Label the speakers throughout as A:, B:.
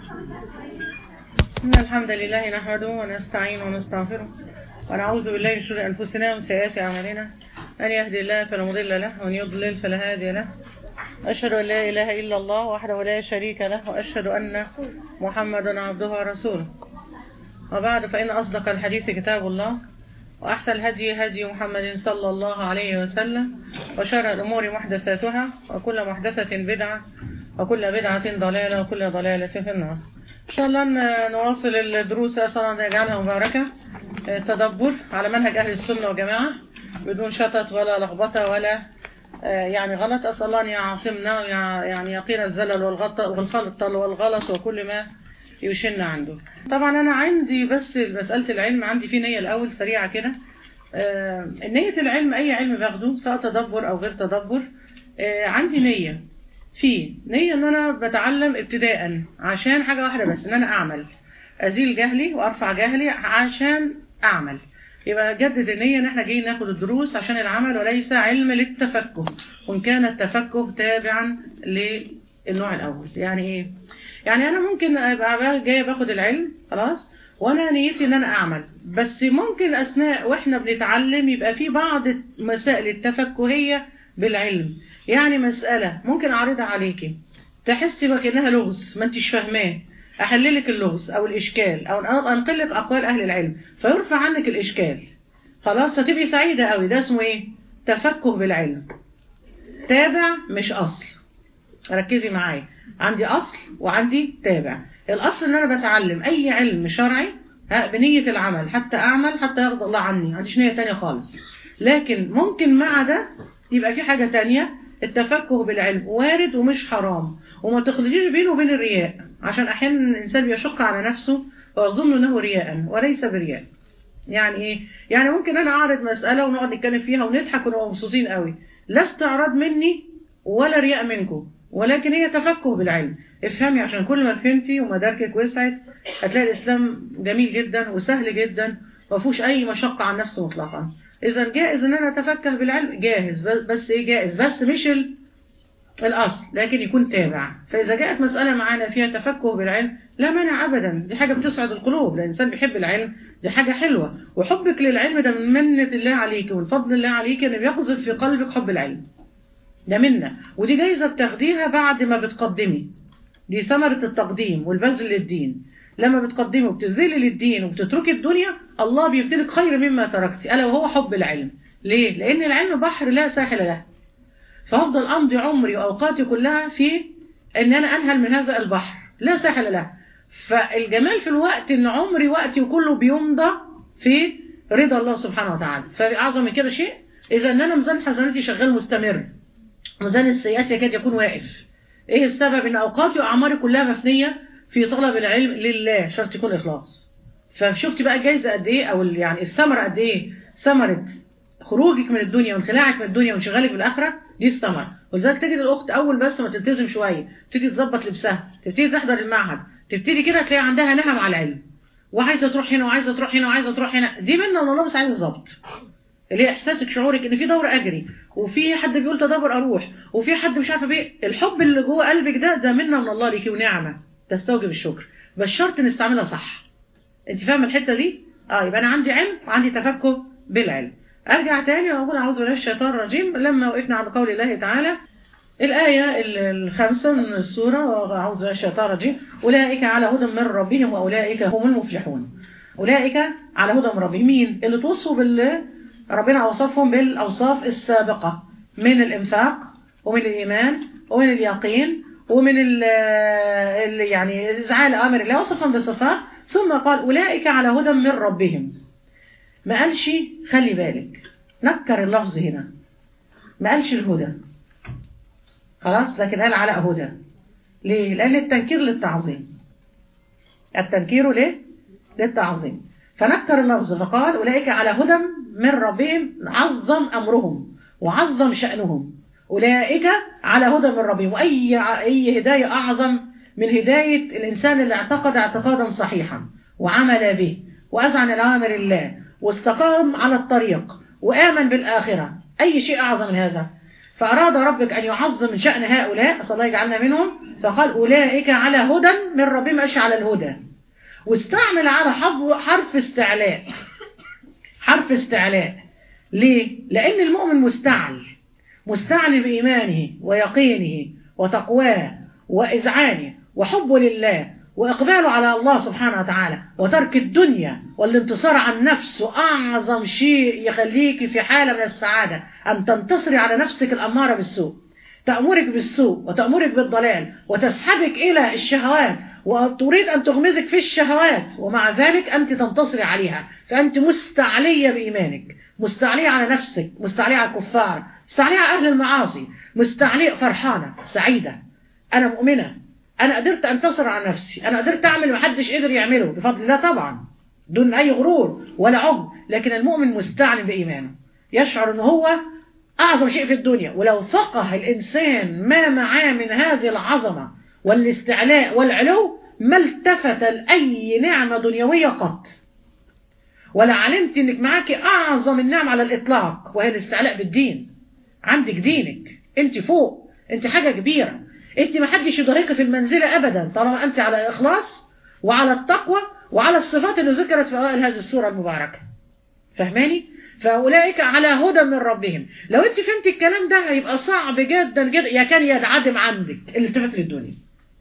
A: إن الحمد لله نحمده ونستعين ونستغفره ونعوذ بالله من شرور أنفسنا ومن سيئات أعمالنا من يهدي الله فلا مضل له ومن يضلل فلا هادي له أشهد أن لا إله إلا الله وحده لا شريك له وأشهد أن محمدا عبده ورسوله وبعد فإن أصدق الحديث كتاب الله وأحسن الهدي هدي محمد صلى الله عليه وسلم وشر الأمور محدثاتها وكل محدثة بدعة وكل بدعة ضلالة وكل ضلالة في النار إن شاء الله ن- نواصل الدروس أسأل الله أن يجعلها مباركة آه، تدبر على منهج أهل السنة والجماعة بدون شطط ولا لخبطة ولا آه، يعني غلط أسأل الله أن يعصمنا ويع- يعني يقينا الزلل والغلط والخلط والغلط وكل ما يشن عنده طبعا أنا عندي بس مسألة العلم عندي في نية الأول سريعة كده آه، نية العلم أي علم باخده سواء تدبر أو غير تدبر آه، عندي نية في نية ان انا بتعلم ابتداء عشان حاجة واحدة بس ان انا اعمل ازيل جهلي وارفع جهلي عشان اعمل يبقى جدد النية ان احنا جايين ناخد الدروس عشان العمل وليس علم للتفكه وان كان التفكه تابعا للنوع الاول يعني ايه يعني انا ممكن ابقى جاية باخد العلم خلاص وانا نيتي ان انا اعمل بس ممكن اثناء واحنا بنتعلم يبقى في بعض مسائل التفكهية بالعلم يعني مسألة ممكن أعرضها عليكي تحسي وكأنها لغز ما انتش فاهماه أحللك اللغز أو الإشكال أو أنقل لك أقوال أهل العلم فيرفع عنك الإشكال خلاص فتبقي سعيدة قوي ده اسمه إيه؟ تفكه بالعلم تابع مش أصل ركزي معايا عندي أصل وعندي تابع الأصل إن أنا بتعلم أي علم شرعي ها، بنية العمل حتى أعمل حتى يرضى الله عني ما عنديش نية تانية خالص لكن ممكن مع ده يبقى في حاجة تانية التفكه بالعلم وارد ومش حرام وما تخلطيش بينه وبين الرياء عشان أحيانا الإنسان بيشق على نفسه ويظن أنه رياء وليس برياء يعني إيه؟ يعني ممكن أنا أعرض مسألة ونقعد نتكلم فيها ونضحك ونبقى مبسوطين قوي لا استعراض مني ولا رياء منكم ولكن هي تفكه بالعلم افهمي عشان كل ما فهمتي ومداركك وسعت هتلاقي الإسلام جميل جدا وسهل جدا ما فيهوش أي مشقة عن نفسه مطلقا إذا جائز إن أنا أتفكه بالعلم جاهز بس, بس إيه جائز بس مش ال... الأصل لكن يكون تابع فإذا جاءت مسألة معانا فيها تفكه بالعلم لا مانع أبدا دي حاجة بتسعد القلوب لأن الإنسان بيحب العلم دي حاجة حلوة وحبك للعلم ده من منة الله عليك ومن فضل الله عليك إنه بيقذف في قلبك حب العلم ده منة ودي جايزة بتاخديها بعد ما بتقدمي دي ثمرة التقديم والبذل للدين لما بتقدمي وبتذلي للدين وبتتركي الدنيا الله بيبتلك خير مما تركتي ألا وهو حب العلم ليه؟ لأن العلم بحر لا ساحل له فأفضل أمضي عمري وأوقاتي كلها في أن أنا أنهل من هذا البحر لا ساحل له فالجمال في الوقت أن عمري وقتي كله بيمضى في رضا الله سبحانه وتعالى فأعظم من كده شيء إذا أن أنا ميزان حسناتي شغال مستمر ميزان السيئات يكاد يكون واقف إيه السبب أن أوقاتي وأعماري كلها مفنية في طلب العلم لله شرط يكون إخلاص فشفتي بقى الجايزة قد إيه أو ال- يعني الثمرة قد إيه ثمرة خروجك من الدنيا وانخلاعك من الدنيا وانشغالك بالآخرة دي الثمرة ولذلك تجد الأخت أول بس ما تلتزم شوية تبتدي تظبط لبسها تبتدي تحضر المعهد تبتدي كده تلاقي عندها نهم على العلم وعايزة تروح هنا وعايزة تروح هنا وعايزة تروح هنا دي منا والله بس عايزة ظبط اللي هي احساسك شعورك ان في دورة اجري وفي حد بيقول تدبر اروح وفي حد مش عارفه بيه الحب اللي جوه قلبك ده ده منا من الله ليكي ونعمه تستوجب الشكر بس شرط نستعملها صح انت فاهمه الحته دي اه يبقى انا عندي علم وعندي تفكه بالعلم ارجع تاني واقول اعوذ بالله من الشيطان الرجيم لما وقفنا عند قول الله تعالى الآية ال- الخامسة من السورة وأعوذ بالله من الشيطان الرجيم أولئك على هدى من ربهم وأولئك هم المفلحون أولئك على هدى من ربهم مين اللي توصوا بال ربنا أوصفهم بالأوصاف السابقة من الإنفاق ومن الإيمان ومن اليقين ومن ال ال- يعني إزعال أمر الله وصفهم بصفات ثم قال أولئك على هدى من ربهم ما قالش خلي بالك نكر اللفظ هنا ما قالش الهدى خلاص لكن قال على هدى ليه؟ لأن التنكير للتعظيم التنكير ليه؟ للتعظيم فنكر اللفظ فقال أولئك على هدى من ربهم عظم أمرهم وعظم شأنهم أولئك على هدى من ربهم وأي أي هداية أعظم من هداية الإنسان اللي اعتقد اعتقادا صحيحا وعمل به وأذعن الأوامر الله واستقام على الطريق وآمن بالآخرة أي شيء أعظم من هذا فأراد ربك أن يعظم من شأن هؤلاء أسأل الله يجعلنا منهم فقال أولئك على هدى من ربهم أشي على الهدى واستعمل على حرف استعلاء حرف استعلاء ليه؟ لأن المؤمن مستعل مستعل بإيمانه ويقينه وتقواه وإذعانه وحبه لله وإقباله على الله سبحانه وتعالى وترك الدنيا والانتصار عن نفسه أعظم شيء يخليك في حالة من السعادة أن تنتصري على نفسك الأمارة بالسوء تأمرك بالسوء وتأمرك بالضلال وتسحبك إلى الشهوات وتريد أن تغمزك في الشهوات ومع ذلك أنت تنتصري عليها فأنت مستعلية بإيمانك مستعلية على نفسك مستعلية على الكفار مستعلية على أهل المعاصي مستعلية فرحانة سعيدة أنا مؤمنة أنا قدرت أنتصر على نفسي أنا قدرت أعمل ما حدش قدر يعمله بفضل الله طبعا دون أي غرور ولا عجب لكن المؤمن مستعلم بإيمانه يشعر أنه هو أعظم شيء في الدنيا ولو فقه الإنسان ما معاه من هذه العظمة والاستعلاء والعلو ما التفت لأي نعمة دنيوية قط ولا علمت انك معاك اعظم النعم على الاطلاق وهي الاستعلاء بالدين عندك دينك انت فوق انت حاجة كبيرة انت ما حدش يضايقك في المنزلة ابدا طالما انت على الاخلاص وعلى التقوى وعلى الصفات اللي ذكرت في اوائل هذه السورة المباركة فهماني فاولئك على هدى من ربهم لو انت فهمت الكلام ده هيبقى صعب جدا جدا يكاد ينعدم عندك الالتفات للدنيا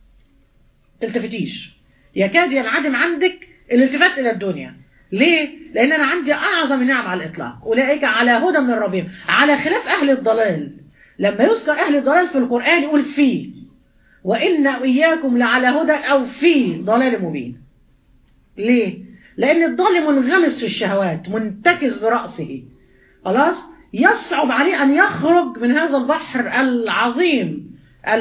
A: تلتفتيش يكاد ينعدم عندك الالتفات الى الدنيا ليه؟ لأن أنا عندي أعظم نعم على الإطلاق أولئك على هدى من ربهم على خلاف أهل الضلال لما يذكر أهل الضلال في القرآن يقول فيه وإن إياكم لعلى هدى أو في ضلال مبين ليه؟ لأن الضال منغمس في الشهوات منتكس برأسه خلاص يصعب عليه أن يخرج من هذا البحر العظيم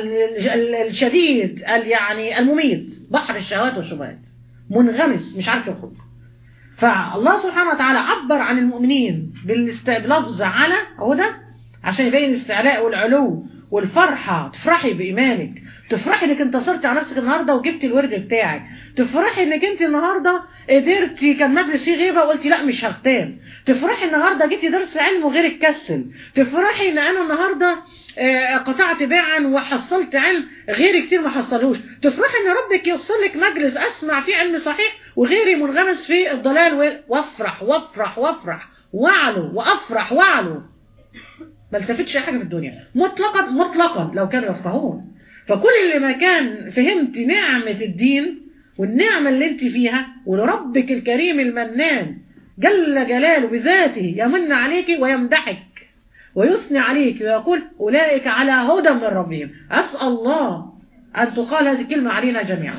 A: الشديد يعني المميت بحر الشهوات والشبهات منغمس مش عارف يخرج فالله سبحانه وتعالى عبر عن المؤمنين بلفظ على هدى عشان يبين الاستعلاء والعلو والفرحة تفرحي بإيمانك تفرحي انك انتصرتي على نفسك النهاردة وجبتي الورد بتاعك تفرحي انك انت النهاردة قدرتي كان مجلس فيه غيبة وقلتي لا مش هختام تفرحي النهاردة جبتي درس علم وغيرك كسل تفرحي ان انا النهاردة قطعت بيعا وحصلت علم غيري كتير ما حصلوش تفرحي ان ربك يوصل لك مجلس اسمع فيه علم صحيح وغيري منغمس في الضلال وافرح وافرح وافرح واعلو وافرح واعلو ما التفتش حاجة في الدنيا مطلقا مطلقا لو كانوا يفقهون فكل اللي ما كان فهمت نعمة الدين والنعمة اللي انت فيها ولربك الكريم المنان جل جلاله بذاته يمن عليك ويمدحك ويثني عليك ويقول أولئك على هدى من ربهم أسأل الله أن تقال هذه الكلمة علينا جميعا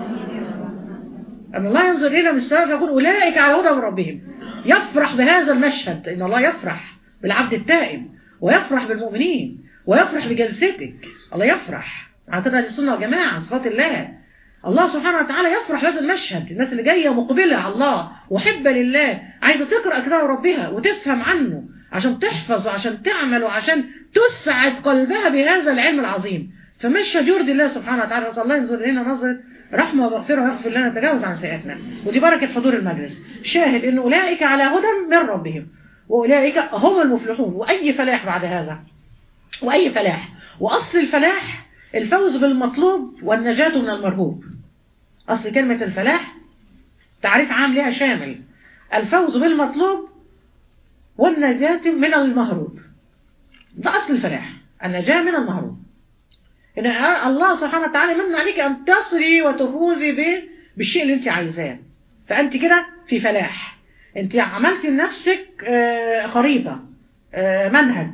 A: أن الله ينظر إلينا من السماء فيقول أولئك على هدى من ربهم يفرح بهذا المشهد إن الله يفرح بالعبد التائب ويفرح بالمؤمنين ويفرح بجلستك الله يفرح اعتقد هذه السنة يا جماعة صفات الله الله سبحانه وتعالى يفرح بهذا المشهد الناس اللي جاية مقبلة على الله وحبة لله عايزة تقرأ كتاب ربها وتفهم عنه عشان تحفظ وعشان تعمل وعشان تسعد قلبها بهذا العلم العظيم فمشهد يرضي الله سبحانه وتعالى نسأل الله ينظر إلينا نظرة رحمة ومغفرة ويغفر لنا تجاوز عن سيئاتنا ودي بركة حضور المجلس شاهد إن أولئك على هدى من ربهم وأولئك هم المفلحون وأي فلاح بعد هذا وأي فلاح وأصل الفلاح الفوز بالمطلوب والنجاة من المرهوب أصل كلمة الفلاح تعريف عام لها شامل الفوز بالمطلوب والنجاة من المهروب ده أصل الفلاح النجاة من المهروب إن الله سبحانه وتعالى من عليك أن تصري وتفوزي بالشيء اللي أنت عايزاه فأنت كده في فلاح أنت عملت لنفسك خريطة منهج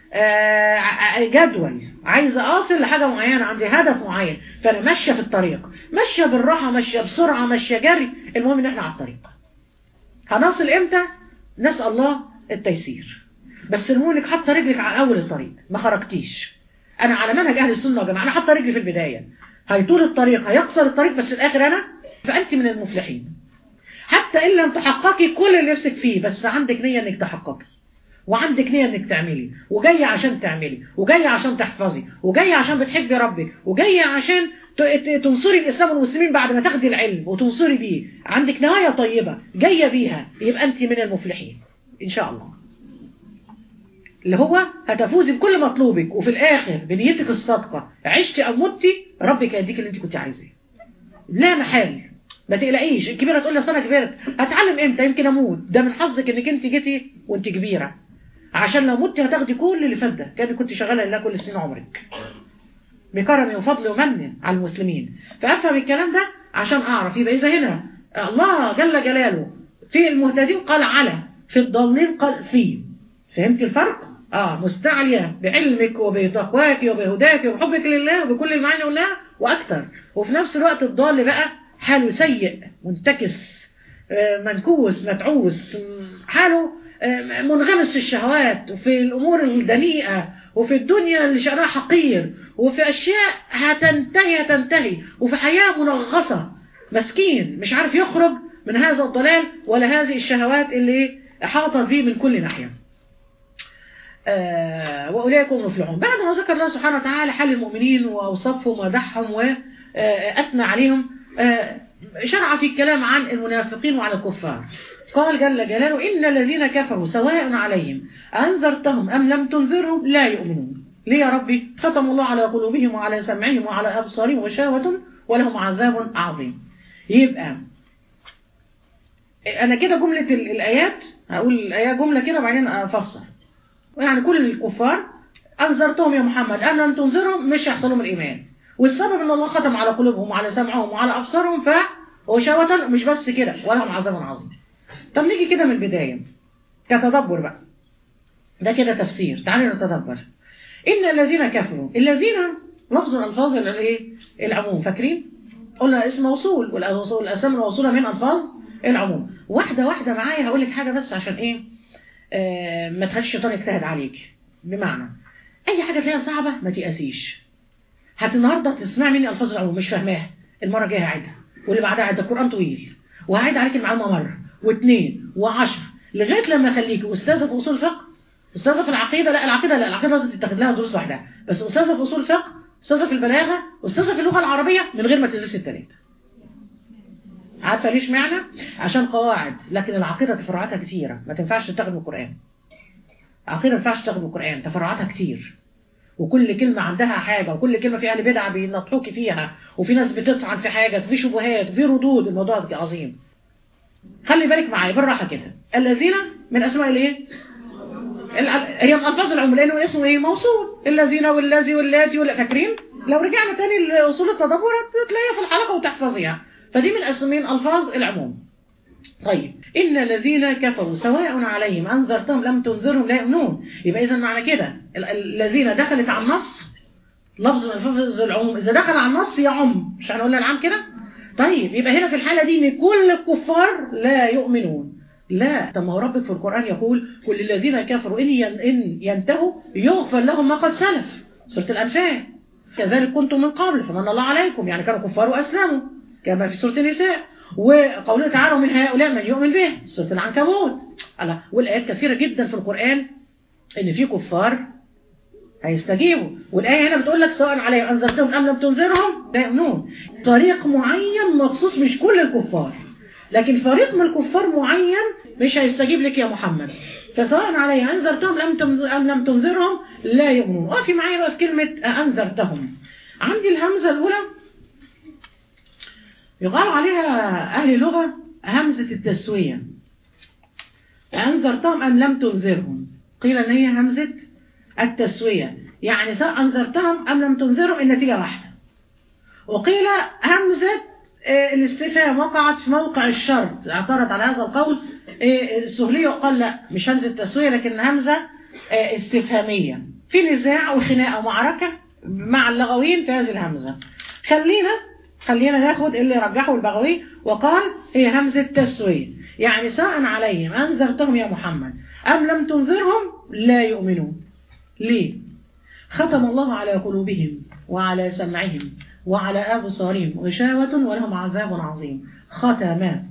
A: جدول عايزة أصل لحاجة معينة عندي هدف معين فأنا ماشية في الطريق ماشية بالراحة ماشية بسرعة ماشية جري المهم إن إحنا على الطريق هنصل إمتى نسأل الله التيسير بس المهم إنك حاطة رجلك على أول الطريق ما خرجتيش أنا على منهج أهل السنة يا جماعة أنا حاطة رجلي في البداية هيطول الطريق هيقصر الطريق بس الآخر أنا فأنت من المفلحين حتى إن لم تحققي كل اللي نفسك فيه بس عندك نية إنك تحققي وعندك نية انك تعملي وجاية عشان تعملي وجاية عشان تحفظي وجاية عشان بتحبي ربك وجاية عشان تنصري الإسلام والمسلمين بعد ما تاخدي العلم وتنصري بيه عندك نوايا طيبة جاية بيها يبقى أنت من المفلحين إن شاء الله
B: اللي هو هتفوزي بكل مطلوبك وفي الاخر بنيتك الصادقه عشتي او متي ربك هيديك اللي انت كنت عايزاه لا محال ما تقلقيش الكبيره تقول لي اصل انا كبرت هتعلم امتى يمكن اموت ده من حظك انك انت جيتي وانت كبيره عشان لو متي هتاخدي كل اللي فات ده كان كنت شغاله لله كل سنين عمرك بكرم وفضل ومن على المسلمين فافهم الكلام ده عشان اعرف يبقى اذا هنا الله جل جلاله في المهتدين قال على في الضالين قال في فهمت الفرق اه مستعلية بعلمك وبتقواك وبهداك وبحبك لله وبكل المعاني والله واكثر وفي نفس الوقت الضال بقى حاله سيء منتكس آه، منكوس متعوس حاله آه، منغمس في الشهوات وفي الامور الدنيئه وفي الدنيا اللي شأنها حقير وفي اشياء هتنتهي هتنتهي وفي حياه منغصه مسكين مش عارف يخرج من هذا الضلال ولا هذه الشهوات اللي احاطت به من كل ناحيه آه وأولئك هم المفلحون بعد ما ذكر الله سبحانه وتعالى حال المؤمنين وأوصفهم ومدحهم وأثنى عليهم آه شرع في الكلام عن المنافقين وعلى الكفار قال جل جلاله إن الذين كفروا سواء عليهم أنذرتهم أم لم تنذرهم لا يؤمنون ليه يا ربي ختم الله على قلوبهم وعلى سمعهم وعلى أبصارهم وشاوة ولهم عذاب عظيم يبقى أنا كده جملة الآيات هقول الآيات جملة كده وبعدين أفسر يعني كل الكفار أنذرتهم يا محمد أن لم تنذرهم مش يحصلهم الإيمان والسبب أن الله ختم على قلوبهم وعلى سمعهم وعلى أبصارهم فوشاوة مش بس كده ولهم عذاب عظيم طب نيجي كده من البداية كتدبر بقى ده كده تفسير تعالوا نتدبر إن الذين كفروا الذين لفظ الألفاظ الايه العموم فاكرين قلنا اسم موصول والأسامي الموصولة من ألفاظ العموم واحدة واحدة معايا هقول لك حاجة بس عشان إيه آه ما تخليش الشيطان يجتهد عليك بمعنى أي حاجة تلاقيها صعبة ما تيأسيش هات النهاردة تسمع مني ألفاظ العموم مش فاهماها المرة الجاية هعيدها واللي بعدها هعيدها القرآن طويل وهعيد عليك المعلومة مرة واثنين وعشرة لغاية لما اخليكي أستاذة في أصول الفقه أستاذة في العقيدة لا العقيدة لا العقيدة لازم تتاخد لها دروس لوحدها بس أستاذة في أصول الفقه أستاذة في البلاغة أستاذة في اللغة العربية من غير ما تدرسي التلاتة عارفة ليش معنى؟ عشان قواعد لكن العقيدة تفرعاتها كتيرة ما تنفعش تاخد من القرآن العقيدة ما تنفعش تاخد من القرآن تفرعاتها كتير وكل كلمة عندها حاجة وكل كلمة في أهل بدعة بينطحوكي فيها وفي ناس بتطعن في حاجة وفي شبهات وفي ردود الموضوع عظيم خلي بالك معايا بالراحة كده الذين من أسماء الايه هي من ألفاظ العموم لأنه اسمه ايه موصول الذين والذي واللاتي ولا فاكرين لو رجعنا تاني لأصول التدبر تلاقيها في الحلقة وتحفظيها فدي من أسمين ألفاظ العموم طيب إن الذين كفروا سواء عليهم أنذرتهم لم تنذرهم لا يؤمنون يبقى إذا معنى كده الذين دخلت على النص لفظ من ألفاظ العموم إذا دخل على النص يعم مش هنقول العام كده طيب يبقى هنا في الحالة دي ان كل الكفار لا يؤمنون لا طب ما هو ربك في القرآن يقول كل الذين كفروا إن إن ينتهوا يغفر لهم ما قد سلف سورة الأنفال كذلك كنتم من قبل فمن الله عليكم يعني كانوا كفار وأسلموا كما في سورة النساء وقوله تعالى من هؤلاء من يؤمن به سورة العنكبوت والآيات كثيرة جدا في القرآن إن في كفار هيستجيبوا والآية هنا بتقول لك سواء عليهم أنذرتهم أم لم تنذرهم لا يؤمنون طريق معين مخصوص مش كل الكفار لكن فريق من الكفار معين مش هيستجيب لك يا محمد فسواء عليهم أنذرتهم أم لم تنذرهم لا يؤمنون وفي معايا بقى في كلمة أنذرتهم عندي الهمزة الأولى يقال عليها أهل اللغة همزة التسوية أنذرتهم أم لم تنذرهم قيل أن هي همزة التسوية يعني سواء أنذرتهم أم لم تنذرهم النتيجة واحدة وقيل همزة الاستفهام وقعت في موقع الشرط اعترض على هذا القول السهلية وقال لا مش همزة تسوية لكن همزة استفهامية في نزاع وخناقة ومعركة مع اللغويين في هذه الهمزة خلينا خلينا ناخد اللي رجحه البغوي وقال هي همزة تسوية يعني سواء عليهم أنذرتهم يا محمد أم لم تنذرهم لا يؤمنون ليه ختم الله على قلوبهم وعلى سمعهم وعلى أبصارهم غشاوة ولهم عذاب عظيم ختم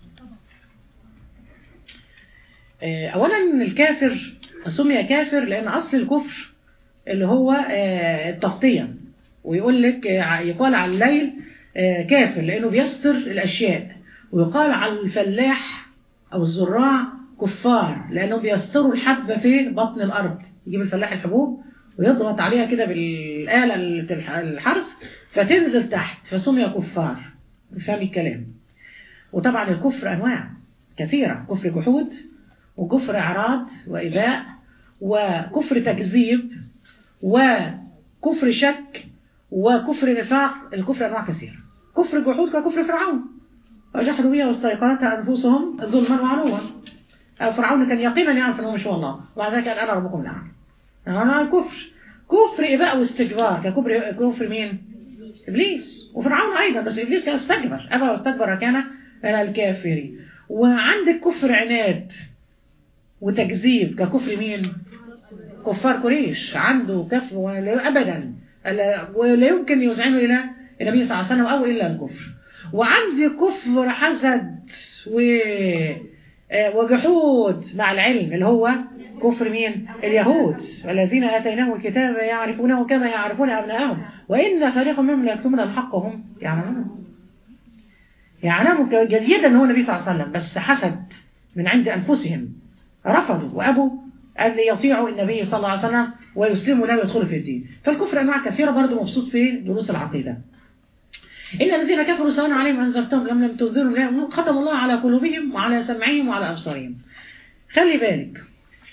B: أولا الكافر سمي كافر لأن أصل الكفر اللي هو التغطية ويقول لك يقال على الليل كافر لأنه بيستر الأشياء ويقال على الفلاح أو الزراع كفار لأنهم بيستروا الحبة في بطن الأرض يجيب الفلاح الحبوب ويضغط عليها كده بالآلة اللي بتلح- الحرث فتنزل تحت فسمي كفار فهم الكلام وطبعا الكفر أنواع كثيرة كفر جحود وكفر إعراض وإباء وكفر تكذيب وكفر شك وكفر نفاق الكفر أنواع كثيرة كفر جحود ككفر فرعون وجحدوا بها واستيقنتها أنفسهم ظلما وعلوا أو فرعون كان يقينا يعرف أنه مش هو الله ومع ذلك قال أنا ربكم الأعلى أنا كفر كفر إباء واستكبار ككفر كفر مين؟ إبليس وفرعون أيضا بس إبليس كان استكبر أبى واستكبر كان من الكافرين وعندك كفر عناد وتكذيب ككفر مين؟ كفار قريش عنده كفر ولا أبدا لا- ولا يمكن يزعمه إلى النبي صلى الله عليه وسلم أو إلا الكفر وعندي كفر حسد و آه، وجحود مع العلم اللي هو كفر مين اليهود الذين آتيناهم الكتاب يعرفونه كما يعرفون أبناءهم وإن فريق منهم ليكتمون الحق وهم يعلمون يعلموا جيدا أن هو النبي صلى الله عليه وسلم بس حسد من عند أنفسهم رفضوا وأبوا أن يطيعوا النبي صلى الله عليه وسلم ويسلموا لا يدخلوا في الدين فالكفر أنواع كثيرة برضه مبسوط في دروس العقيدة إن الذين كفروا سواء عليهم أنذرتهم لم لم تنذرهم لا يؤمنون. ختم الله على قلوبهم وعلى سمعهم وعلى أبصارهم خلي بالك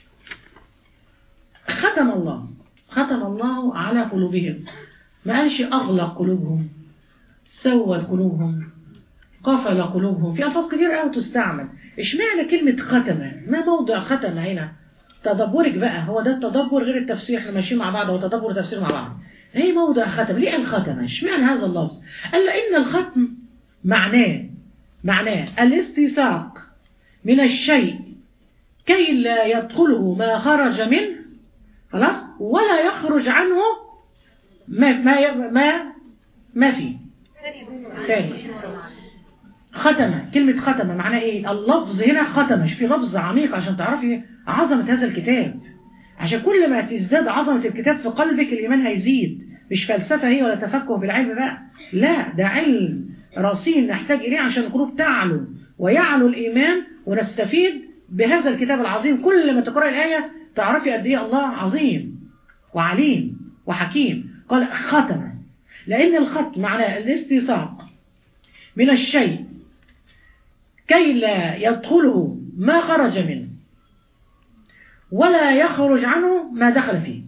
B: ختم الله ختم الله على قلوبهم ما قالش أغلق قلوبهم سود قلوبهم قفل قلوبهم في ألفاظ كتير قوي تستعمل اشمعنى كلمة ختمة ما موضع ختمة هنا تدبرك بقى هو ده التدبر غير التفسير احنا ماشيين مع بعض هو تدبر وتفسير مع بعض ايه موضع ختم ليه الختمة اشمعنى هذا اللفظ قال لأن الختم معناه معناه الاستيثاق من الشيء كي لا يدخله ما خرج منه خلاص ولا يخرج عنه ما ما ما ما فيه تاني ختمة كلمة ختمة معناه ايه اللفظ هنا ختمة مش في لفظ عميق عشان تعرفي عظمة هذا الكتاب عشان كل ما تزداد عظمة الكتاب في قلبك الإيمان هيزيد مش فلسفة هي ولا تفكه بالعلم بقى لا ده علم رصين نحتاج إليه عشان القلوب تعلو ويعلو الإيمان ونستفيد بهذا الكتاب العظيم كل ما تقرأ الآية تعرفي قد إيه الله عظيم وعليم وحكيم قال ختم لأن الختم معناه الاستيثاق من الشيء كي لا يدخله ما خرج منه ولا يخرج عنه ما دخل فيه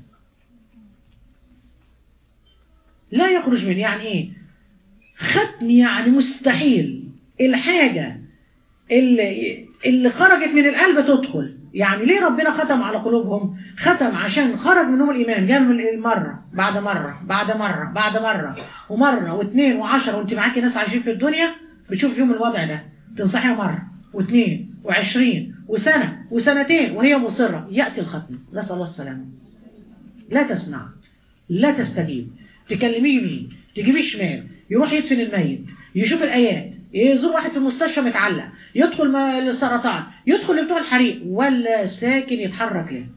B: لا يخرج منه يعني ايه ختم يعني مستحيل الحاجة اللي, اللي خرجت من القلب تدخل يعني ليه ربنا ختم على قلوبهم ختم عشان خرج منهم الإيمان جاء من مرة بعد مرة بعد مرة بعد مرة ومرة واثنين وعشرة وانت معاكي ناس عايشين في الدنيا بتشوف فيهم الوضع ده تنصحيها مرة واثنين وعشرين وسنة وسنتين وهي مصرة يأتي الختم نسأل الله السلامة لا تسمع لا تستجيب تكلميه يمين تجيبيه شمال يروح يدفن الميت يشوف الآيات يزور واحد في المستشفى متعلق يدخل للسرطان يدخل لبتوع الحريق ولا ساكن يتحرك ليه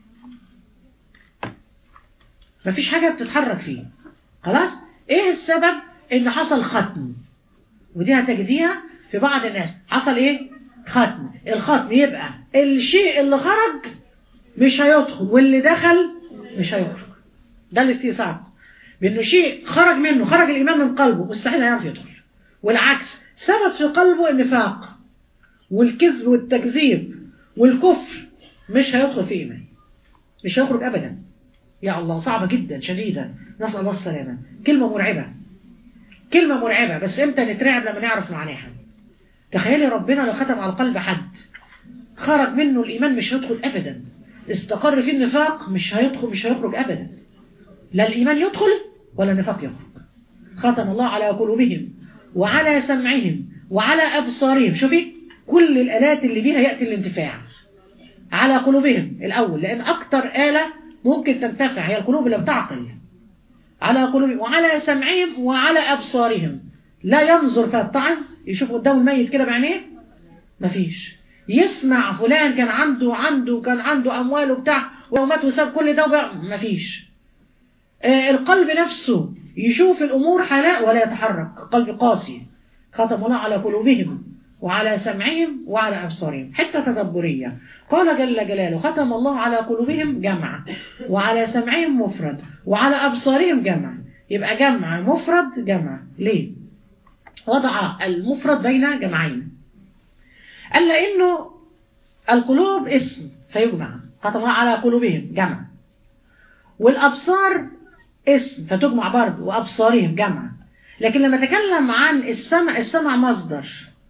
B: مفيش حاجة بتتحرك فيه خلاص ايه السبب ان حصل ختم ودي هتجديها في بعض الناس حصل ايه ختم الختم يبقى الشيء اللي خرج مش هيدخل واللي دخل مش هيخرج ده الاستيثاق بانه شيء خرج منه خرج الايمان من قلبه مستحيل هيعرف يدخل والعكس ثبت في قلبه النفاق والكذب والتكذيب والكفر مش هيدخل في ايمان مش هيخرج ابدا يا الله صعبة جدا شديدة نسأل الله السلامة كلمة مرعبة كلمة مرعبة بس امتى نترعب لما نعرف معناها تخيلي ربنا لو ختم على قلب حد خرج منه الإيمان مش هيدخل أبدا استقر فيه النفاق مش هيدخل مش هيخرج أبدا لا الإيمان يدخل ولا النفاق يخرج ختم الله على قلوبهم وعلى سمعهم وعلى أبصارهم شوفي كل الآلات اللي بيها يأتي الانتفاع على قلوبهم الأول لأن أكتر آلة ممكن تنتفع هي القلوب اللي بتعقل على قلوبهم وعلى سمعهم وعلى أبصارهم لا ينظر فيتعظ يشوف قدامه الميت كده بعينيه مفيش يسمع فلان كان عنده عنده كان عنده أموال وبتاع ومات وساب كل ده وبقى مفيش آه القلب نفسه يشوف الأمور حلاء ولا يتحرك قلب قاسي ختم الله على قلوبهم وعلى سمعهم وعلى أبصارهم حتة تدبرية قال جل جلاله ختم الله على قلوبهم جمع وعلى سمعهم مفرد وعلى أبصارهم جمع يبقى جمع مفرد جمع ليه وضع المفرد بين جمعين قال لأنه القلوب اسم فيجمع ختم الله على قلوبهم جمع والأبصار اسم فتجمع برضه وأبصارهم جمع لكن لما تكلم عن السمع السمع مصدر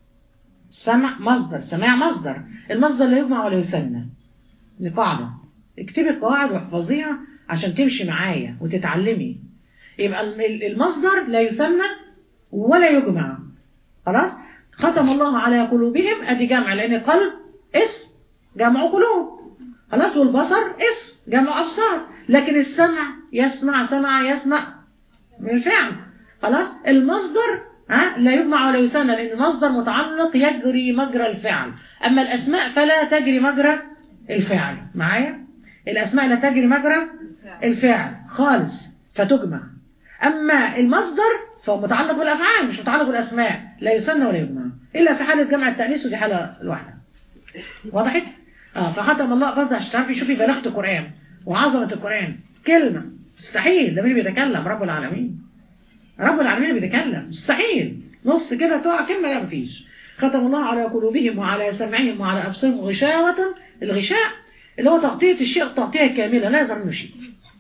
B: السمع مصدر سماع مصدر المصدر لا يجمع ولا يثنى دي قاعدة اكتبي القواعد واحفظيها عشان تمشي معايا وتتعلمي يبقى المصدر لا يثنى ولا يجمع خلاص ختم الله على قلوبهم ادي جمع لان قلب اسم جمع قلوب خلاص والبصر اسم جمع ابصار لكن السمع يسمع سمع يسمع من الفعل خلاص المصدر ها لا يجمع ولا يثنى لان المصدر متعلق يجري مجرى الفعل اما الاسماء فلا تجري مجرى الفعل معايا الاسماء لا تجري مجرى الفعل خالص فتجمع اما المصدر فهو متعلق بالافعال مش متعلق بالاسماء لا يثنى ولا يجمع الا في حاله جمع التانيث ودي حاله لوحدها وضحت اه فختم الله برضه عشان تعرفي شوفي بلاغه القران وعظمه القران كلمه مستحيل ده مين بيتكلم رب العالمين رب العالمين بيتكلم مستحيل نص كده تقع كلمه لا مفيش ختم الله على قلوبهم وعلى سمعهم وعلى ابصارهم غشاوه الغشاء اللي هو تغطيه الشيء تغطيه كامله لا يظهر منه شيء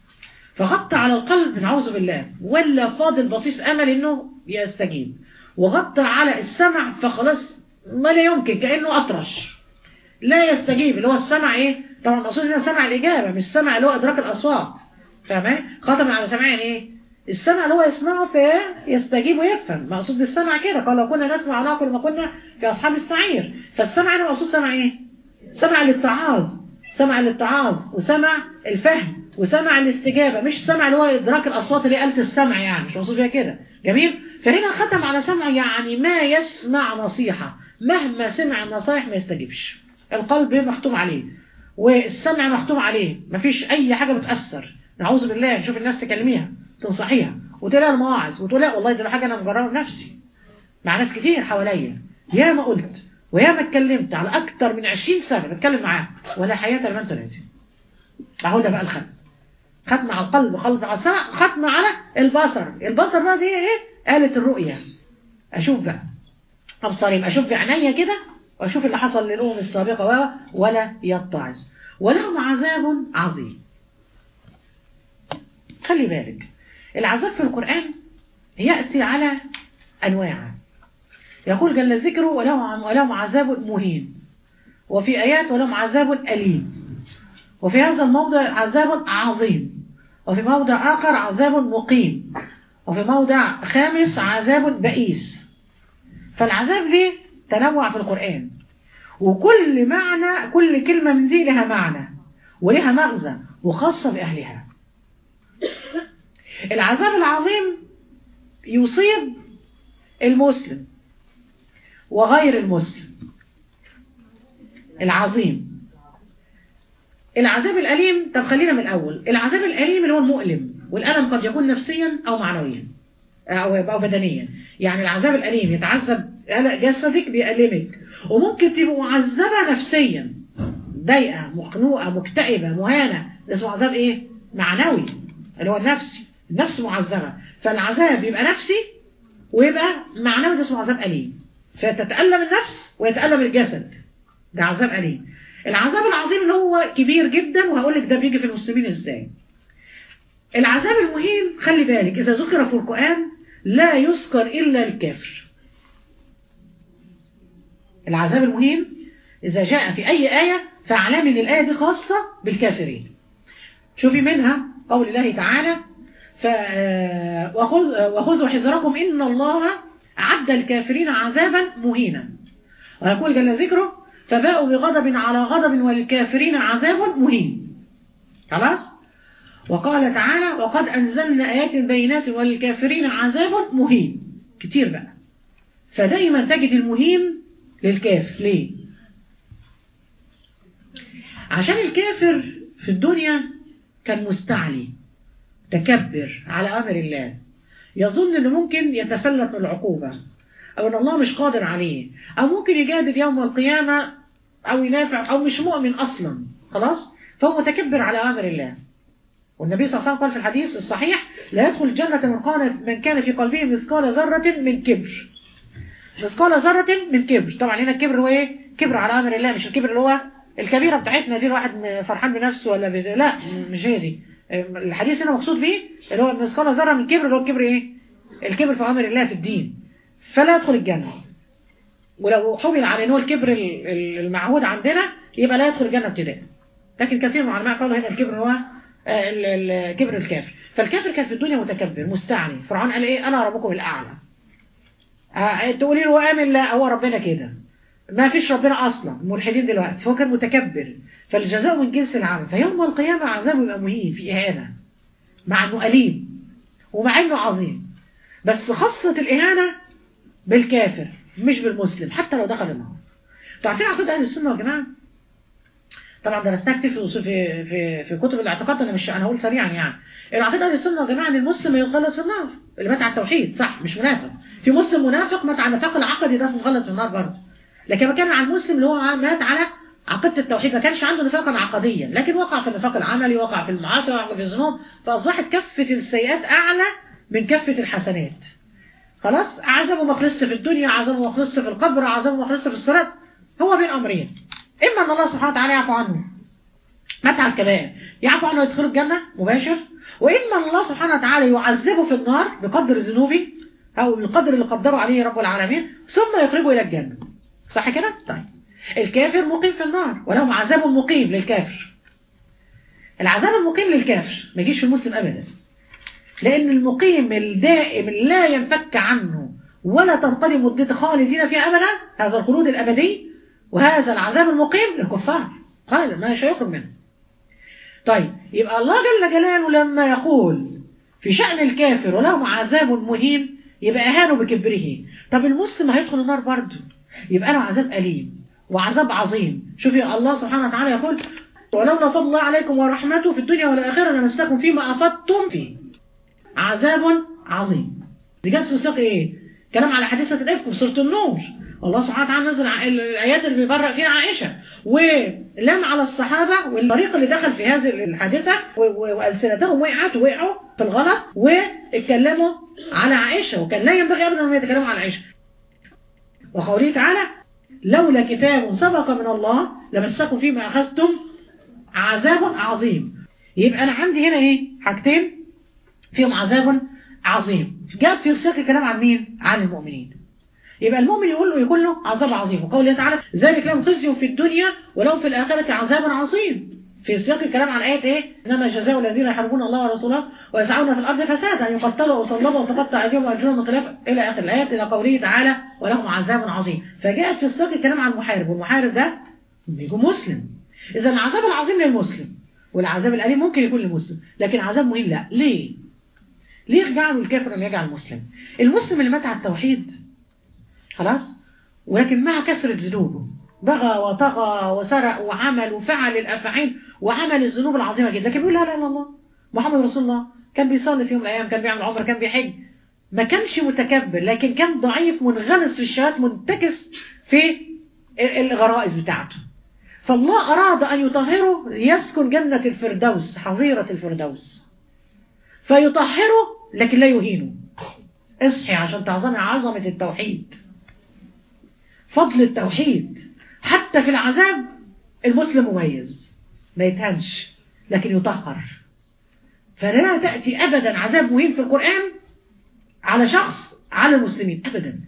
B: فغطى على القلب نعوذ بالله ولا فاضل بصيص امل انه يستجيب وغطى على السمع فخلاص ما لا يمكن كانه اطرش لا يستجيب اللي هو السمع ايه طبعا المقصود هنا سمع الاجابه مش سمع اللي هو ادراك الاصوات فاهمين ختم على سمع ايه السمع اللي هو يسمعه فيستجيب ويفهم مقصود بالسمع كده قال لو كنا نسمع ناكل ما كنا في اصحاب السعير فالسمع هنا مقصود سمع ايه سمع الاتعاظ سمع الاتعاظ وسمع الفهم وسمع الاستجابة مش سمع اللي هو إدراك الأصوات اللي قالت السمع يعني مش مقصود بيها كده جميل فهنا ختم على سمع يعني ما يسمع نصيحة مهما سمع النصائح ما يستجيبش القلب مختوم عليه والسمع مختوم عليه مفيش أي حاجة بتأثر نعوذ بالله نشوف الناس تكلميها تنصحيها وتقول لها المواعظ وتقول لها والله دي حاجة أنا مجربها بنفسي مع ناس كتير حواليا يا ما قلت ويا ما اتكلمت على أكتر من 20 سنة بتكلم معاها ولا حياة لمن تنادي أهو ده بقى الختم ختم على القلب قلب على السمع ختم على البصر البصر بقى دي ايه آلة الرؤية أشوف بقى أبصاري أشوف بعينيا كده وأشوف اللي حصل للأمم السابقة ولا يتعظ ولهم عذاب عظيم خلي بالك العذاب في القرآن يأتي على أنواع يقول جل ذكره ولهم ولهم عذاب مهين وفي آيات ولهم عذاب أليم وفي هذا الموضع عذاب عظيم وفي موضع آخر عذاب مقيم وفي موضع خامس عذاب بئيس فالعذاب ليه تنوع في القرآن وكل معنى كل كلمة من دي لها معنى ولها مغزى وخاصة بأهلها العذاب العظيم يصيب المسلم وغير المسلم العظيم العذاب الأليم طب خلينا من الأول العذاب الأليم اللي هو المؤلم والألم قد يكون نفسيا أو معنويا أو, أو بدنيا يعني العذاب الأليم يتعذب جسدك بيألمك وممكن تبقى معذبة نفسيا ضايقة مخنوقة مكتئبة مهانة ده اسمه عذاب إيه؟ معنوي اللي هو النفسي النفس معذبة فالعذاب يبقى نفسي ويبقى معنوي ده اسمه عذاب أليم فتتألم النفس ويتألم الجسد ده عذاب أليم العذاب العظيم اللي هو كبير جدا وهقول لك ده بيجي في المسلمين ازاي العذاب المهين خلي بالك إذا ذكر في القرآن لا يذكر إلا الكافر العذاب المهين إذا جاء في أي آية فاعلم ان الآية دي خاصة بالكافرين شوفي منها قول الله تعالى وخذوا حذركم إن الله أعد الكافرين عذابا مهينا ويقول جل ذكره فباءوا بغضب على غضب وللكافرين عذاب مهين خلاص وقال تعالى وقد أنزلنا آيات بينات وللكافرين عذاب مهين كتير بقى فدايما تجد المهين للكافر ليه عشان الكافر في الدنيا كان مستعلي تكبر على أمر الله يظن أنه ممكن يتفلت من العقوبة او ان الله مش قادر عليه او ممكن يجادل يوم القيامة او ينافع او مش مؤمن اصلا خلاص فهو متكبر على امر الله والنبي صلى الله عليه وسلم قال في الحديث الصحيح لا يدخل الجنة من كان من كان في قلبه مثقال ذرة من كبر مثقال ذرة من كبر طبعا هنا الكبر هو ايه كبر على امر الله مش الكبر اللي هو الكبيرة بتاعتنا دي الواحد فرحان بنفسه ولا بد... لا مش هي دي الحديث هنا مقصود بيه اللي هو مثقال ذرة من كبر اللي هو الكبر ايه الكبر في امر الله في الدين فلا يدخل الجنة ولو حمل على ان هو الكبر المعهود عندنا يبقى لا يدخل الجنة ابتداء لكن كثير من العلماء قالوا هنا الكبر هو الكبر الكافر فالكافر كان في الدنيا متكبر مستعلي فرعون قال ايه انا ربكم الاعلى تقولي له امن لا هو ربنا كده ما فيش ربنا اصلا ملحدين دلوقتي فهو كان متكبر فالجزاء من جنس العمل فيوم القيامه عذابه يبقى مهين في اهانه مع انه اليم ومع انه عظيم بس خاصه الاهانه بالكافر مش بالمسلم حتى لو دخل النار تعرفين عقيده اهل السنه يا جماعه طبعا درسناها كتير في في في في كتب الاعتقاد انا مش انا هقول سريعا يعني العقيده اهل السنه يا جماعه ان المسلم يخلد في النار اللي مات على التوحيد صح مش منافق في مسلم منافق مات على النفاق العقدي ده مخلد في النار برضه لكن ما كان على المسلم اللي هو مات على عقيده التوحيد ما كانش عنده نفاقا عقديا لكن وقع في النفاق العملي وقع في المعاصي وقع في الذنوب فاصبحت كفه السيئات اعلى من كفه الحسنات خلاص عذابه مخلص في الدنيا عذابه مخلص في القبر عذابه مخلص في الصراط هو بين امرين اما ان الله سبحانه وتعالى يعفو عنه مات على الكبائر يعفو عنه ويدخله الجنه مباشر واما ان الله سبحانه وتعالى يعذبه في النار بقدر ذنوبه او بالقدر اللي قدره عليه رب العالمين ثم يخرجه الى الجنه صح كده طيب الكافر مقيم في النار ولهم عذاب مقيم للكافر العذاب المقيم للكافر ما يجيش في المسلم ابدا لان المقيم الدائم اللي لا ينفك عنه ولا تنقضي مدته خالدين فيها ابدا هذا الخلود الابدي وهذا العذاب المقيم للكفار هذا ما هيخرج منه طيب يبقى الله جل جلاله لما يقول في شأن الكافر ولهم عذاب مهين يبقى اهانه بكبره طب المسلم هيدخل النار برضه يبقى له عذاب أليم وعذاب عظيم شوفي الله سبحانه وتعالى يقول ولولا فضل الله عليكم ورحمته في الدنيا والآخرة لمسكم فيما أفضتم فيه عذاب عظيم دي جت في سياق ايه كلام على حديثة الإفك في سورة النور الله سبحانه وتعالى نزل الآيات اللي بيبرأ فيها عائشة ولم على الصحابة والطريق اللي دخل في هذه الحادثة وألسنتهم وقعت ووقعوا في الغلط واتكلموا على عائشة وكان لا ينبغي أبدا أن يتكلموا على عائشة وقوله تعالى لولا كتاب سبق من الله لمسكم فيما أخذتم عذاب عظيم يبقى أنا عندي هنا إيه حاجتين فيهم عذاب عظيم جاءت في سياق الكلام عن مين عن المؤمنين يبقى المؤمن يقول له يكون له عذاب عظيم وقوله تعالى ذلك لهم خزي في الدنيا ولهم في الآخرة عذاب عظيم في سياق الكلام عن آية إيه إنما جزاء الذين يحاربون الله ورسوله ويسعون في الأرض فسادا أن يقتلوا أو صلبوا وتقطع أيديهم وأرجلهم من خلاف إلى آخر الآيات إلى قوله تعالى ولهم عذاب عظيم فجاءت في سياق الكلام عن المحارب والمحارب ده بيكون مسلم إذا العذاب العظيم للمسلم والعذاب الأليم ممكن يكون للمسلم لكن عذاب مهم لا ليه؟ ليه جعلوا الكافر أن يجعل المسلم؟ المسلم اللي مات على التوحيد خلاص؟ ولكن مع كثرة ذنوبه بغى وطغى وسرق وعمل وفعل الأفعال وعمل الذنوب العظيمة جدا لكن بيقول لا لا لا الله محمد رسول الله كان بيصلي في يوم من الأيام كان بيعمل عمره كان بيحج ما كانش متكبر لكن كان ضعيف منغمس في الشهوات منتكس في الغرائز بتاعته فالله أراد أن يطهره يسكن جنة الفردوس حظيرة الفردوس فيطهره لكن لا يهينه اصحي عشان تعظمي عظمة التوحيد فضل التوحيد حتى في العذاب المسلم مميز ما يتهنش لكن يطهر فلا تأتي أبدا عذاب مهم في القرآن على شخص على المسلمين أبدا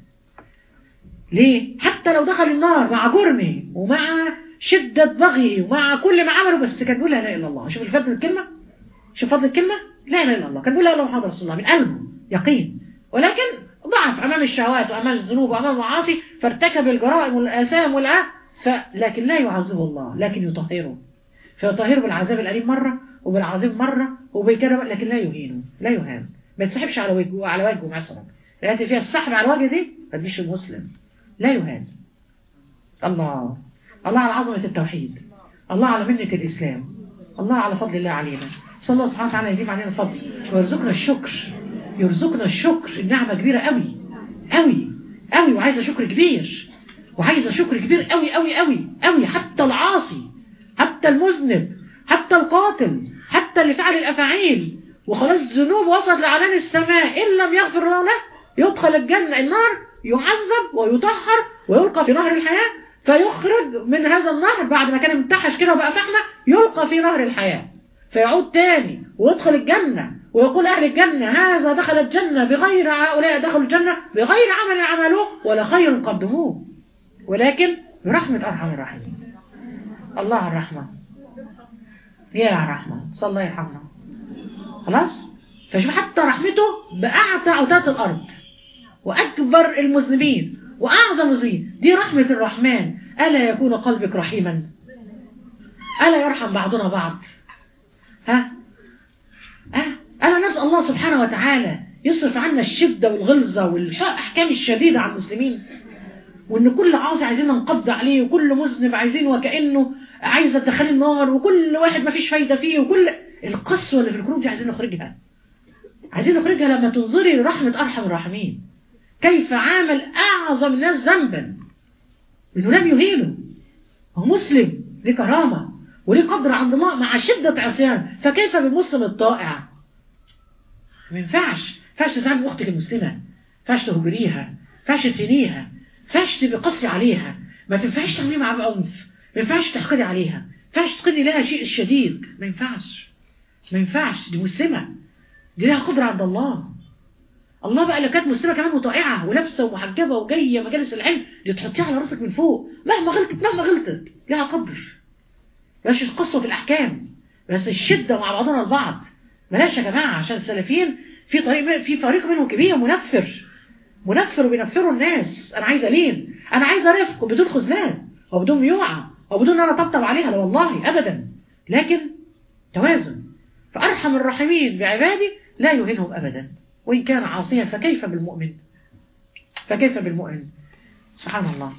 B: ليه؟ حتى لو دخل النار مع جرمه ومع شدة بغيه ومع كل ما عمله بس كان بيقول لا اله الا الله شوف الفضل الكلمة شوف فضل الكلمة لا اله الا الله كان بيقول لا اله محمد رسول الله من قلبه يقين ولكن ضعف امام الشهوات وامام الذنوب وامام المعاصي فارتكب الجرائم والاثام والآه لكن لا يعذبه الله لكن يطهره فيطهره بالعذاب الأليم مرة وبالعذاب مرة وبكده لكن لا يهينه لا يهان ما يتسحبش على وجهه على وجهه مثلا لأن فيها السحب على الوجه دي ما تجيش المسلم لا يهان الله الله على عظمة التوحيد الله على منة الإسلام الله على فضل الله علينا صلى الله سبحانه وتعالى يديم علينا الفضل ويرزقنا الشكر يرزقنا الشكر النعمة كبيرة قوي قوي قوي وعايزة شكر كبير وعايزة شكر كبير قوي قوي قوي قوي حتى العاصي حتى المذنب حتى القاتل حتى اللي فعل الأفاعيل وخلاص الذنوب وصلت لعنان السماء إن لم يغفر الله له يدخل الجنة النار يعذب ويطهر ويلقى في نهر الحياة فيخرج من هذا النهر بعد ما كان امتحش كده وبقى فحمة يلقى في نهر الحياة فيعود تاني ويدخل الجنة ويقول أهل الجنة هذا دخل الجنة بغير هؤلاء دخلوا الجنة بغير عمل عملوه ولا خير قدموه ولكن برحمة أرحم الراحمين الله الرحمن يا رحمن صلى الله يرحمنا خلاص فشوف حتى رحمته بأعتى عتات الأرض وأكبر المذنبين وأعظم الزين دي رحمة الرحمن ألا يكون قلبك رحيما ألا يرحم بعضنا بعض ها ها أنا نسأل الله سبحانه وتعالى يصرف عنا الشدة والغلظة والأحكام الشديدة على المسلمين وإن كل عاصي عايزين ننقض عليه وكل مذنب عايزين وكأنه عايز تدخل النار وكل واحد ما فيش فايدة فيه وكل القسوة اللي في القلوب دي عايزين نخرجها عايزين نخرجها لما تنظري لرحمة أرحم الراحمين كيف عامل أعظم الناس ذنبا إنه لم يهينه هو مسلم ليه كرامة وليه قدر عند الله مع شدة عصيان فكيف بالمسلم الطائع ما ينفعش ما ينفعش تزعل أختك المسلمة ما ينفعش تهجريها ما ينفعش تنيها ما ينفعش تبقى قاسي عليها ما تنفعش تعملي معاها بعنف ما ينفعش تحقدي عليها ما ينفعش تقدي لها شيء شديد ما ينفعش ما ينفعش دي مسلمة دي لها قدرة عند الله الله بقى اللي كانت مسلمة كمان مطائعة ولابسة ومحجبة وجاية مجالس العلم دي تحطيها على راسك من فوق مهما غلطت مهما غلطت لها قدر بلاش القصة في الأحكام بس الشدة مع بعضنا البعض بلاش يا جماعة عشان السلفيين في طريق في فريق منهم كبير منفر منفر وبينفروا الناس أنا عايزة لين أنا عايزة رفق بدون خذلان وبدون ميوعة وبدون أن أنا طبطب عليها لا والله أبدا لكن توازن فأرحم الراحمين بعبادي لا يهينهم أبدا وإن كان عاصيا فكيف بالمؤمن فكيف بالمؤمن سبحان الله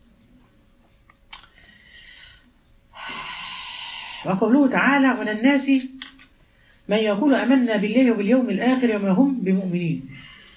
B: وقوله تعالى من الناس من يقول أمنا بالله وباليوم الآخر وما هم بمؤمنين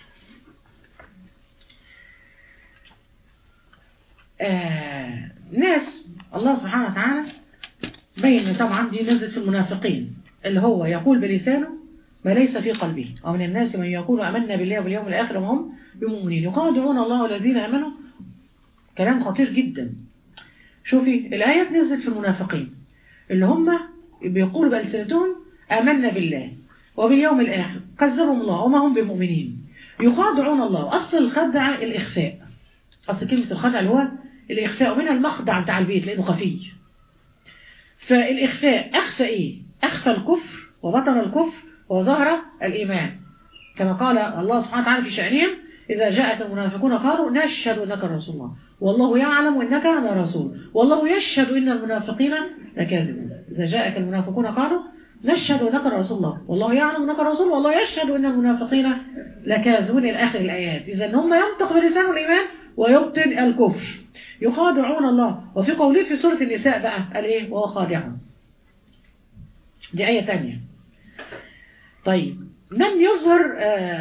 B: آه ناس الله سبحانه وتعالى بين طبعا دي نزلت في المنافقين اللي هو يقول بلسانه ما ليس في قلبه ومن الناس من يقول أمنا بالله واليوم الآخر وهم بمؤمنين يخادعون الله والذين آمنوا كلام خطير جدا شوفي الآيات نزلت في المنافقين اللي هم بيقولوا بألسنتهم آمنا بالله وباليوم الآخر كذبهم الله وما هم بمؤمنين يخادعون الله أصل الخدع الإخفاء أصل كلمة الخدع اللي هو الإخفاء ومنها المخدع بتاع البيت لأنه خفي فالإخفاء أخفى إيه؟ أخفى الكفر وبطن الكفر وظهر الإيمان كما قال الله سبحانه وتعالى في شأنهم إذا جاءك المنافقون قالوا نشهد أنك رسول الله والله يعلم أنك لرسول والله يشهد إن المنافقين لكاذبون إذا جاءك المنافقون قالوا نشهد أنك رسول الله والله يعلم أنك رسول والله يشهد أن المنافقين لكاذبون إلى آخر الآيات إذا هم ينطق بلسان الإيمان ويبطن الكفر يخادعون الله وفي قوله في سورة النساء بقى قال إيه وهو خادعهم دي آية تانية طيب لم يظهر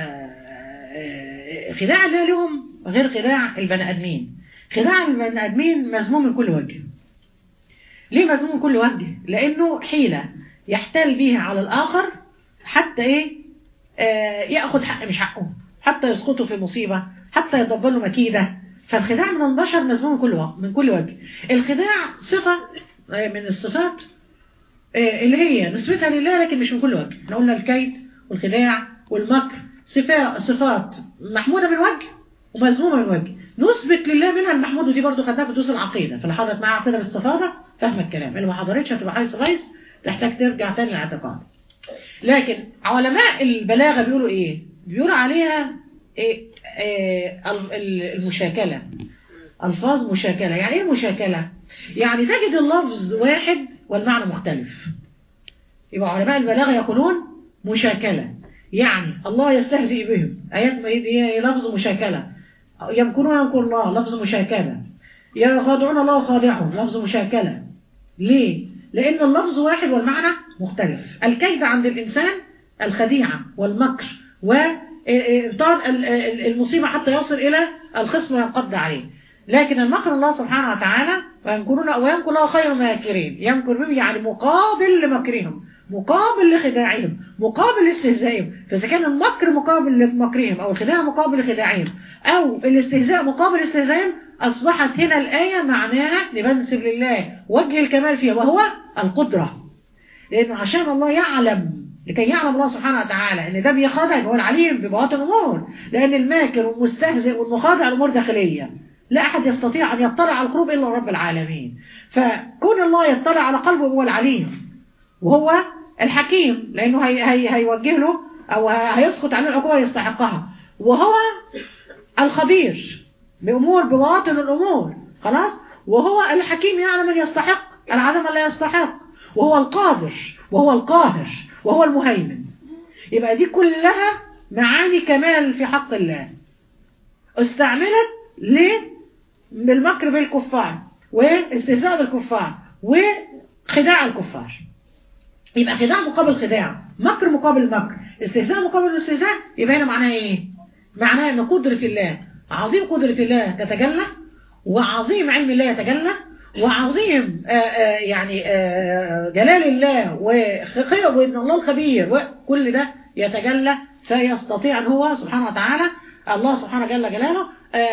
B: خداع الله لهم غير خداع البني آدمين خداع البني آدمين مذموم من كل وجه ليه مذموم من كل وجه لأنه حيلة يحتال بيها على الآخر حتى إيه آه يأخذ حق مش حقه حتى يسقطه في مصيبة حتى يدبر له مكيدة فالخداع من البشر مذموم من كل وجه من كل وجه الخداع صفة من الصفات اللي هي نسبتها لله لكن مش من كل وجه احنا قلنا الكيد والخداع والمكر صفات صفات محمودة من وجه ومذمومة من وجه نثبت لله منها المحمود ودي برضو خدناها في دروس العقيدة فاللي حضرت معاها عقيدة باستفاضة فاهمة الكلام اللي ما حضرتش هتبقى حيث غيث تحتاج ترجع تاني للاعتقاد لكن علماء البلاغة بيقولوا ايه بيقولوا عليها إيه إيه المشاكلة ألفاظ مشاكلة يعني ايه مشاكلة يعني تجد اللفظ واحد والمعنى مختلف يبقى علماء البلاغة يقولون مشاكلة يعني الله يستهزئ بهم آيات هي لفظ مشاكلة يمكرون يمكر الله لفظ مشاكلة يخادعون الله خادعهم لفظ مشاكلة ليه؟ لأن اللفظ واحد والمعنى مختلف الكيد عند الإنسان الخديعة والمكر وإبطال المصيبة حتى يصل إلى الخصم ينقض عليه لكن المكر الله سبحانه وتعالى ويمكرون ويمكر الله خير الماكرين يمكر بهم يعني مقابل لمكرهم مقابل لخداعهم مقابل لاستهزائهم فإذا كان المكر مقابل لمكرهم أو الخداع مقابل لخداعهم أو الاستهزاء مقابل استهزائهم أصبحت هنا الآية معناها لبنسب لله وجه الكمال فيها وهو القدرة لأنه عشان الله يعلم لكي يعلم الله سبحانه وتعالى ان ده بيخادع هو العليم ببواطن الامور لان الماكر والمستهزئ والمخادع الامور داخليه لا احد يستطيع ان يطلع على القلوب الا رب العالمين فكون الله يطلع على قلبه هو العليم وهو الحكيم لانه هي هي هيوجه له او هيسقط عليه العقوبه يستحقها وهو الخبير بامور بواطن الامور خلاص وهو الحكيم يعلم من يستحق العدم لا يستحق وهو القادر وهو القاهر وهو المهيمن يبقى دي كلها معاني كمال في حق الله استعملت ليه بالمكر بالكفار واستهزاء بالكفار وخداع الكفار يبقى خداع مقابل خداع مكر مقابل مكر استهزاء مقابل استهزاء يبقى هنا معناها ايه معناها ان قدرة الله عظيم قدرة الله تتجلى وعظيم علم الله يتجلى وعظيم آآ آآ يعني آآ جلال الله وخير وإن الله الخبير وكل ده يتجلى فيستطيع أن هو سبحانه وتعالى الله سبحانه جل جلاله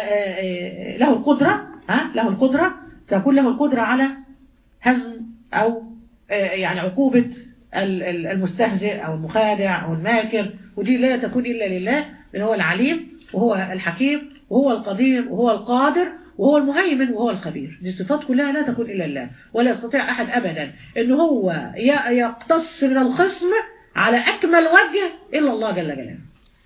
B: له القدرة ها له القدرة تكون له القدرة على هزم أو يعني عقوبة المستهزئ أو المخادع أو الماكر ودي لا تكون إلا لله من هو العليم وهو الحكيم وهو القدير وهو القادر وهو المهيمن وهو الخبير دي صفات كلها لا تكون إلا الله ولا يستطيع أحد أبدا أنه هو يقتص من الخصم على أكمل وجه إلا الله جل جلاله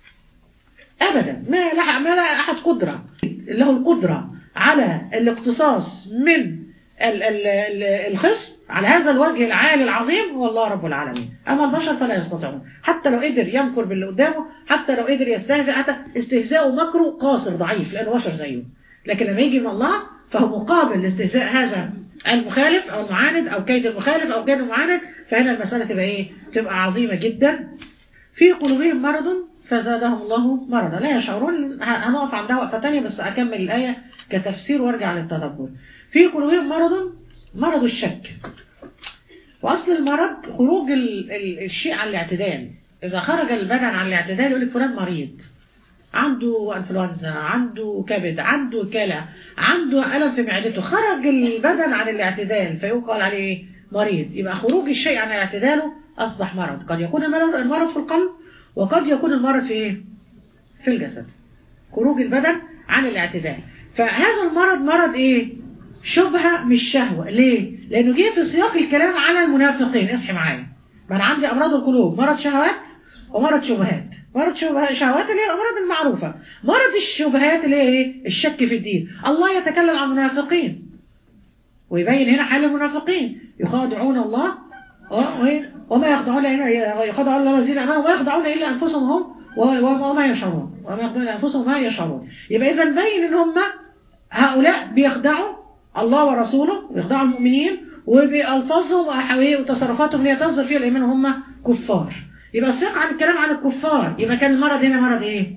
B: أبدا ما لا ما لا أحد قدرة له القدرة على الاقتصاص من ال ال ال الخصم على هذا الوجه العالي العظيم هو الله رب العالمين أما البشر فلا يستطيعون حتى لو قدر يمكر باللي قدامه حتى لو قدر يستهزئ حتى استهزاءه ومكره قاصر ضعيف لأنه بشر زيه لكن لما يجي من الله فهو مقابل لاستهزاء هذا المخالف أو المعاند أو كيد المخالف أو كيد المعاند فهنا المسألة تبقى إيه؟ تبقى عظيمة جدا في قلوبهم مرض فزادهم الله مرضا لا يشعرون هنقف عندها وقفة تانية بس أكمل الآية كتفسير وارجع للتدبر في قلوبهم مرض مرض الشك وأصل المرض خروج ال ال الشيء عن الاعتدال إذا خرج البدن عن الاعتدال يقول لك فلان مريض عنده انفلونزا عنده كبد عنده كلى عنده ألم في معدته خرج البدن عن الاعتدال فيقال عليه مريض يبقى خروج الشيء عن اعتداله أصبح مرض قد يكون المرض في القلب وقد يكون المرض في ايه في الجسد خروج البدن عن الاعتدال فهذا المرض مرض ايه شبهة مش شهوة ليه لانه جه في سياق الكلام على المنافقين اصحي معايا ما انا عندي امراض القلوب مرض شهوات ومرض شبهات مرض شبهات شهوات اللي هي الامراض المعروفة مرض الشبهات اللي هي ايه الشك في الدين الله يتكلم عن المنافقين ويبين هنا حال المنافقين يخادعون الله وما يخدعون إلا يخدعون الله الذين امنوا وما يخدعون الا انفسهم هم وما يشعرون وما يخدعون انفسهم ما يشعرون يبقى اذا بين ان هم هؤلاء بيخدعوا الله ورسوله ويخدعوا المؤمنين وبالفاظهم وتصرفاتهم اللي تصدر فيها الايمان هم كفار يبقى السياق عن الكلام عن الكفار يبقى كان المرض هنا مرض ايه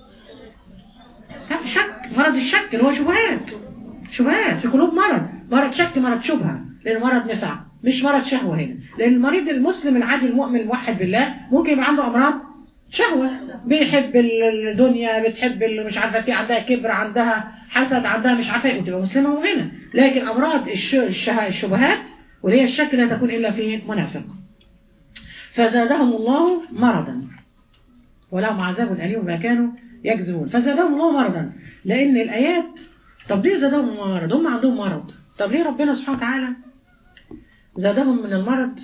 B: شك مرض الشك اللي هو شبهات شبهات في قلوب مرض مرض شك مرض شبهه لانه مرض نفاق مش مرض شهوة هنا لأن المريض المسلم العادي المؤمن الموحد بالله ممكن يبقى عنده أمراض شهوة بيحب الدنيا بتحب مش عارفة ايه عندها كبر عندها حسد عندها مش عارفة ايه وتبقى مسلمة مؤمنة لكن أمراض الشبهات واللي هي الشك لا تكون إلا في منافق فزادهم الله مرضا ولهم عذاب أليم ما كانوا يكذبون فزادهم الله مرضا لأن الآيات طب ليه زادهم مرض هم عندهم مرض طب ليه ربنا سبحانه وتعالى زادهم من المرض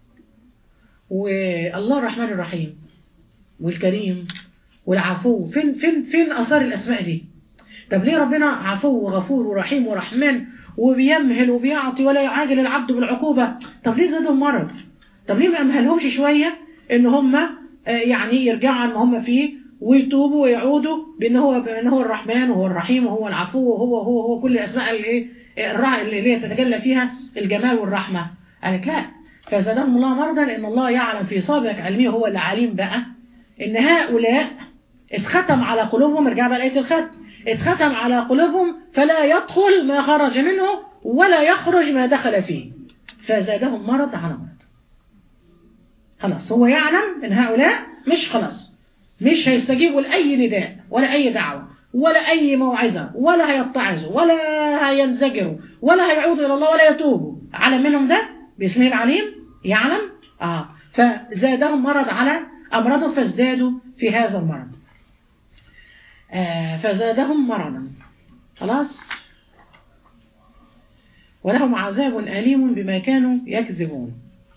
B: والله الرحمن الرحيم والكريم والعفو فين فين فين اثار الاسماء دي طب ليه ربنا عفو وغفور ورحيم ورحمن وبيمهل وبيعطي ولا يعاجل العبد بالعقوبة طب ليه زادهم مرض طب ليه ما امهلهمش شوية ان هم يعني يرجعوا عن ما هم فيه ويتوبوا ويعودوا بان هو بان هو الرحمن وهو الرحيم وهو العفو وهو هو هو كل الاسماء اللي ايه اللي هي تتجلى فيها الجمال والرحمة قالت لا فزادهم الله مرضا لأن الله يعلم في سابق علمه هو اللي عليم بقى إن هؤلاء اتختم على قلوبهم ارجع بقى لآية الختم اتختم على قلوبهم فلا يدخل ما خرج منه ولا يخرج ما دخل فيه فزادهم مرض على مرض خلاص هو يعلم ان هؤلاء مش خلاص مش هيستجيبوا لأي نداء ولا أي دعوة ولا أي موعظة ولا هيتعظوا ولا هينزجروا ولا هيعودوا إلى الله ولا يتوبوا علم منهم ده باسمه العليم يعلم آه فزادهم مرض على أمراضهم فازدادوا في هذا المرض آه فزادهم مرضا خلاص ولهم عذاب أليم بما كانوا يكذبون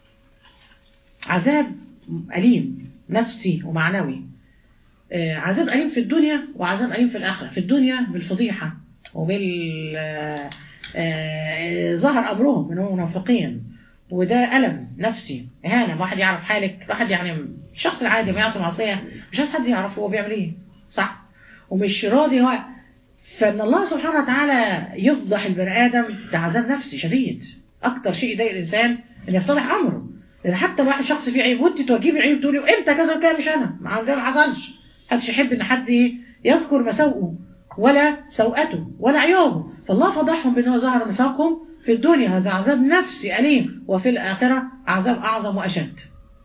B: عذاب أليم نفسي ومعنوي آه عذاب أليم في الدنيا وعذاب أليم في الآخرة في الدنيا بالفضيحة وبال آه آه ظهر أمرهم من هم منافقين وده ألم نفسي إهانة واحد يعرف حالك واحد يعني الشخص العادي ما يعصي معصية مش عايز حد يعرف هو بيعمل إيه صح ومش راضي هو فإن الله سبحانه وتعالى يفضح البني آدم ده عذاب نفسي شديد أكتر شيء يضايق الإنسان إن يفتضح أمره لأن حتى الواحد شخص فيه عيب وأنت تواجهي عيب تقولي وإمتى كذا وكذا مش أنا ما ده ما حصلش محدش يحب إن حد يذكر مساوئه ولا سوءته ولا عيوبه فالله فضحهم بأنه ظهر نفاقهم في الدنيا هذا عذاب نفسي أليم وفي الآخرة عذاب أعظم وأشد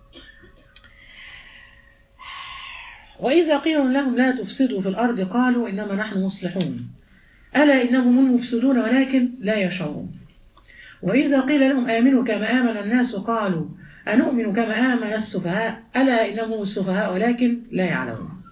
B: وإذا قيل لهم لا تفسدوا في الأرض قالوا إنما نحن مصلحون ألا إنهم المفسدون ولكن لا يشعرون وإذا قيل لهم آمنوا كما آمن الناس قالوا أنؤمن كما آمن السفهاء ألا إنهم السفهاء ولكن لا يعلمون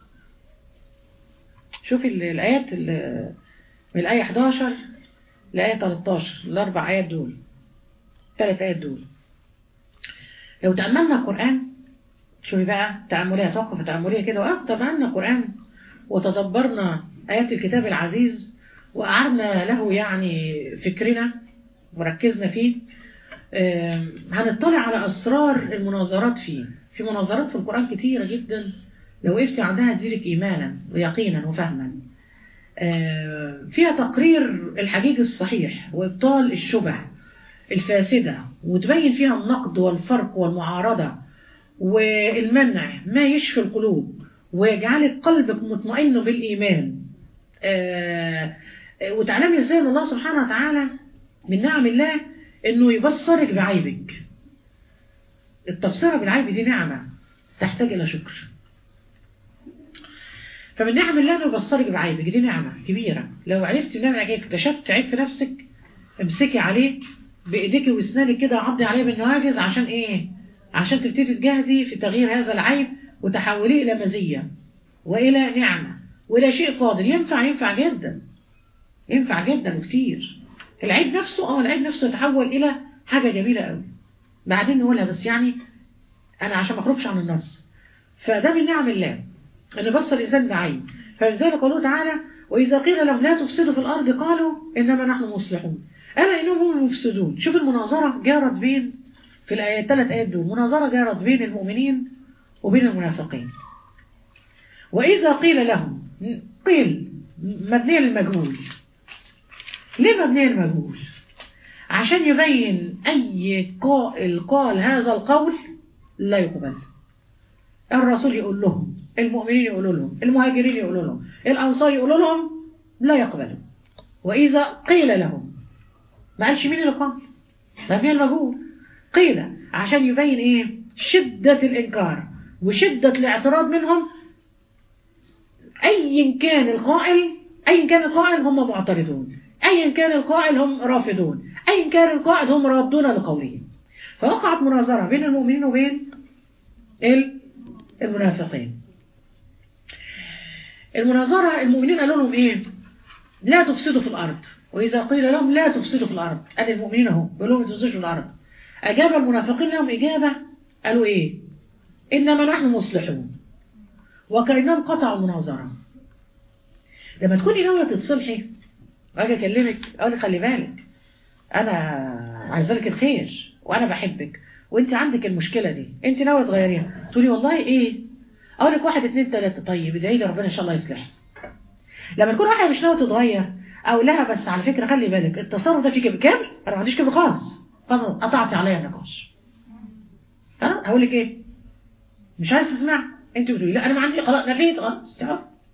B: شوف الآيات من الآية 11 لآية 13 الأربع آيات دول ثلاث آيات دول لو تأملنا القرآن شوفي بقى تأملية توقف تأملية كده وقف تأملنا القرآن وتدبرنا آيات الكتاب العزيز وقعدنا له يعني فكرنا وركزنا فيه هنطلع على أسرار المناظرات فيه في مناظرات في القرآن كتيرة جدا لو وقفتي عندها تزيدك إيمانا ويقينا وفهما فيها تقرير الحقيقي الصحيح وإبطال الشبه الفاسدة وتبين فيها النقد والفرق والمعارضة والمنع ما يشفي القلوب ويجعلك قلبك مطمئن بالإيمان وتعلمي ازاي ان الله سبحانه وتعالى من نعم الله انه يبصرك بعيبك التبصيره بالعيب دي نعمه تحتاج الى شكر فمن نعم الله انه يبصرك بعيبك دي نعمه كبيره لو عرفت ان انا اكتشفت عيب في نفسك امسكي عليه بايديك واسنانك كده عضي عليه بالنواجز عشان ايه عشان تبتدي تجاهدي في تغيير هذا العيب وتحوليه الى مزيه والى نعمه والى شيء فاضل ينفع ينفع جدا ينفع جدا وكتير العيب نفسه اه العيب نفسه يتحول الى حاجه جميله قوي بعدين نقولها بس يعني انا عشان ما اخرجش عن النص فده من نعم الله ان بص الانسان بعيب فلذلك قالوا تعالى واذا قيل لهم لا تفسدوا في الارض قالوا انما نحن مصلحون الا انهم هم المفسدون شوف المناظره جارت بين في الايات الثلاث ايات دول مناظره جارت بين المؤمنين وبين المنافقين واذا قيل لهم قيل مبنيه للمجهول ليه مبنية المجهول عشان يبين أي قائل قال هذا القول لا يقبل الرسول يقول لهم المؤمنين يقولوا لهم المهاجرين يقولوا لهم الأنصار يقولوا لهم لا يقبلوا وإذا قيل لهم ما قالش مين اللي قال مبنية المجهول قيل عشان يبين إيه شدة الإنكار وشدة الاعتراض منهم أيا كان القائل أيا كان القائل هم معترضون أيا كان القائل هم رافضون أيا كان القائد هم رادون لقوله فوقعت مناظرة بين المؤمنين وبين المنافقين المناظرة المؤمنين قالوا لهم إيه لا تفسدوا في الأرض وإذا قيل لهم لا تفسدوا في الأرض قال المؤمنين هم قالوا لهم تفسدوا في الأرض أجاب المنافقين لهم إجابة قالوا إيه إنما نحن مصلحون وكأنهم قطعوا المناظرة لما تكوني ناوية تتصلحي واجي اكلمك اقول لك خلي بالك انا عايزه لك الخير وانا بحبك وانت عندك المشكله دي انت ناويه تغيريها تقولي والله ايه اقول لك واحد اتنين تلاته طيب ادعي لي ربنا ان شاء الله يصلح لما تكون واحده مش ناويه تتغير او لها بس على فكره خلي بالك التصرف ده فيه كبر كبر انا ما عنديش كبر خالص قطعتي عليا النقاش انا هقول لك ايه مش عايز تسمع انت بتقولي لا انا ما عندي خلاص نفيت خلاص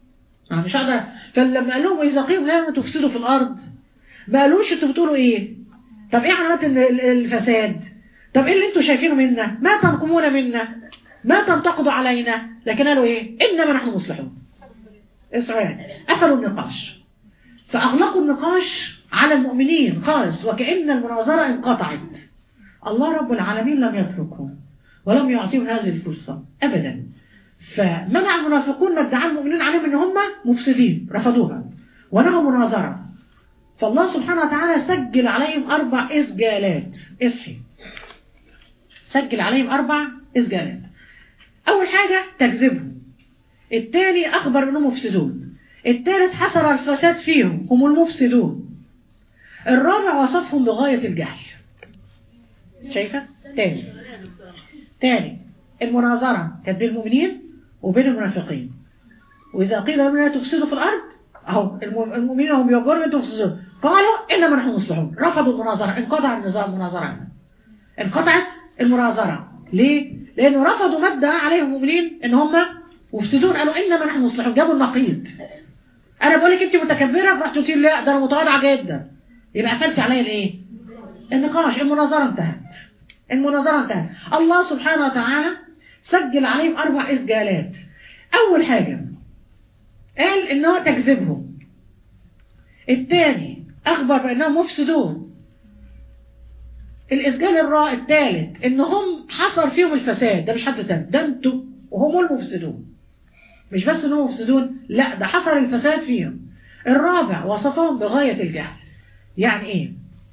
B: أنا مش هقدر فلما قال لهم إذا قيل لا تفسدوا في الأرض ما قالوش أنتوا بتقولوا إيه طب إيه علامات ال- ال- الفساد طب إيه اللي أنتوا شايفينه منا ما تنقمون منا ما تنتقدوا علينا لكن قالوا إيه إنما نحن مصلحون إسرائيل قفلوا النقاش فأغلقوا النقاش على المؤمنين خالص وكأن المناظرة انقطعت الله رب العالمين لم يتركهم ولم يعطيهم هذه الفرصة أبدا فمنع المنافقون ما ادعى المؤمنين عليهم ان هم مفسدين رفضوها ونهوا مناظرة فالله سبحانه وتعالى سجل عليهم أربع إسجالات اصحي سجل عليهم أربع إسجالات أول حاجة تكذبهم الثاني أخبر أنهم مفسدون الثالث حصر الفساد فيهم هم المفسدون الرابع وصفهم بغاية الجهل شايفة؟ تاني تاني المناظرة كانت بين المؤمنين وبين المنافقين وإذا قيل لهم لا تفسدوا في الأرض أهو الم- المؤمنين هم بيقولوا أنتم تفسدون قالوا إنما نحن مصلحون رفضوا المناظرة انقطع النظام المناظرة هنا. انقطعت المناظرة ليه؟ لأنه رفضوا مادة عليهم المؤمنين إن هم مفسدون قالوا إنما نحن مصلحون جابوا النقيض أنا بقول لك أنت متكبرة فرحت قلت لي لا ده أنا متواضعة جدا يبقى قفلت عليا الإيه؟ النقاش المناظرة انتهت المناظرة انتهت الله سبحانه وتعالى سجل عليهم أربع إسجالات أول حاجة قال إنه تكذبهم الثاني أخبر بأنهم مفسدون الإسجال الرائع الثالث إنهم حصل فيهم الفساد ده مش حد تاني ده انتوا وهم المفسدون مش بس إنهم مفسدون لا ده حصل الفساد فيهم الرابع وصفهم بغاية الجهل يعني إيه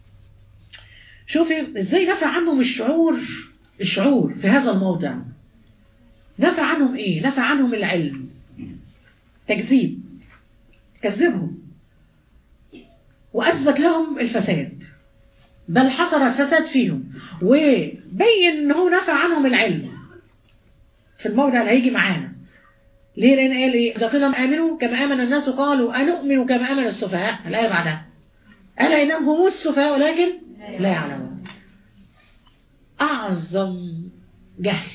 B: شوفي ازاي نفع عنهم الشعور الشعور في هذا الموضع نفع عنهم ايه نفع عنهم العلم تكذيب كذبهم واثبت لهم الفساد بل حصر الفساد فيهم وبين ان هو نفع عنهم العلم في الموضع اللي هيجي معانا ليه لان قال ايه اذا قيل لهم امنوا كما امن الناس قالوا انؤمن كما امن السفهاء الايه بعدها الا انهم هم السفهاء ولكن لا يعلمون أعظم جهل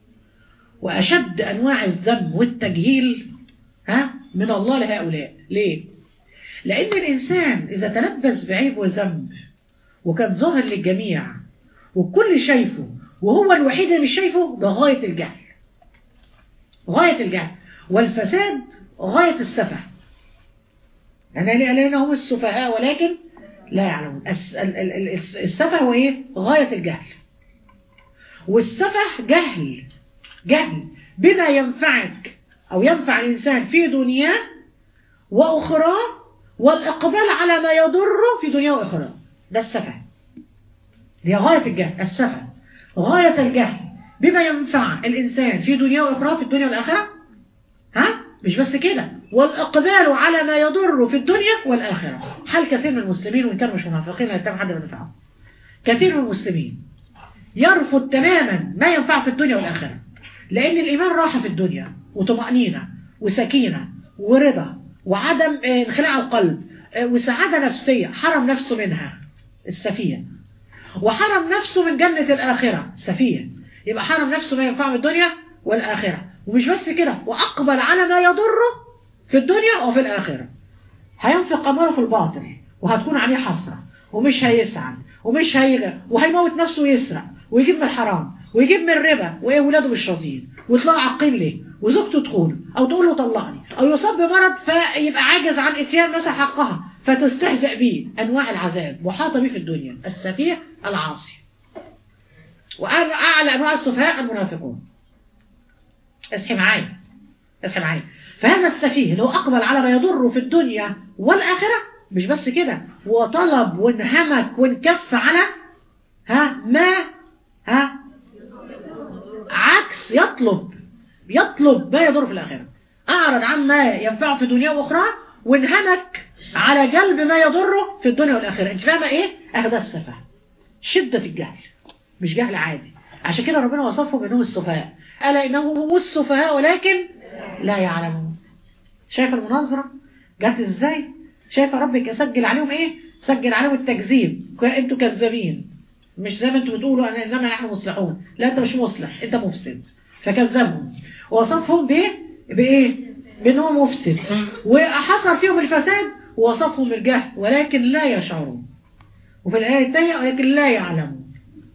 B: وأشد أنواع الذم والتجهيل ها من الله لهؤلاء ليه؟ لأن الإنسان إذا تلبس بعيب وذنب وكان ظاهر للجميع والكل شايفه وهو الوحيد اللي مش شايفه ده غاية الجهل غاية الجهل والفساد غاية السفه أنا لأنه هم السفهاء ولكن لا يعلمون الس- ال- ال- ال- السفه هو ايه غاية الجهل والسفه جهل جهل بما ينفعك او ينفع الانسان في دنياه واخراه والاقبال على ما يضره في دنياه واخراه ده السفه هي غاية الجهل السفه غاية الجهل بما ينفع الانسان في دنياه واخراه في الدنيا والاخره ها مش بس كده والإقبال على ما يضر في الدنيا والآخرة حال كثير من المسلمين وإن كانوا مش منافقين لا يتبع حد من ينفعهم كثير من المسلمين يرفض تماما ما ينفع في الدنيا والآخرة لأن الإيمان راحة في الدنيا وطمأنينة وسكينة ورضا وعدم آه، انخلاع القلب آه، وسعادة نفسية حرم نفسه منها السفيه وحرم نفسه من جنة الآخرة سفيه يبقى حرم نفسه ما ينفعه في الدنيا والآخرة ومش بس كده وأقبل على ما يضره في الدنيا وفي الآخرة هينفق أمواله في الباطل وهتكون عليه حسرة ومش هيسعد ومش هيغى وهيموت نفسه ويسرق ويجيب من الحرام ويجيب من الربا وايه ولاده مش راضيين ويطلعوا عاقين ليه وزوجته تخونه او تقول له طلقني او يصاب بمرض فيبقى عاجز عن اتيان مثلا حقها فتستهزأ به انواع العذاب محاطه به في الدنيا السفيه العاصي واعلى اعلى انواع السفهاء المنافقون اصحي معايا اصحي معايا فهذا السفيه اللي هو اقبل على ما يضره في الدنيا والاخره مش بس كده وطلب وانهمك وانكف على ها ما ها عكس يطلب يطلب ما يضر في الآخرة أعرض عن ما ينفعه في دنيا وأخرى وانهمك على جلب ما يضره في الدنيا والآخرة أنت فاهمة إيه؟ أهدى السفه شدة الجهل مش جهل عادي عشان كده ربنا وصفهم بأنهم السفهاء ألا إنهم هم السفهاء ولكن لا يعلمون شايف المناظرة جت إزاي شايفه ربك يسجل عليهم إيه سجل عليهم التكذيب أنتوا كذابين مش زي ما انتوا بتقولوا انا انما نحن مصلحون لا انت مش مصلح انت مفسد فكذبهم ووصفهم بايه بايه بان هو مفسد وحصل فيهم الفساد ووصفهم الجهل ولكن لا يشعرون وفي الآية الثانية ولكن لا يعلمون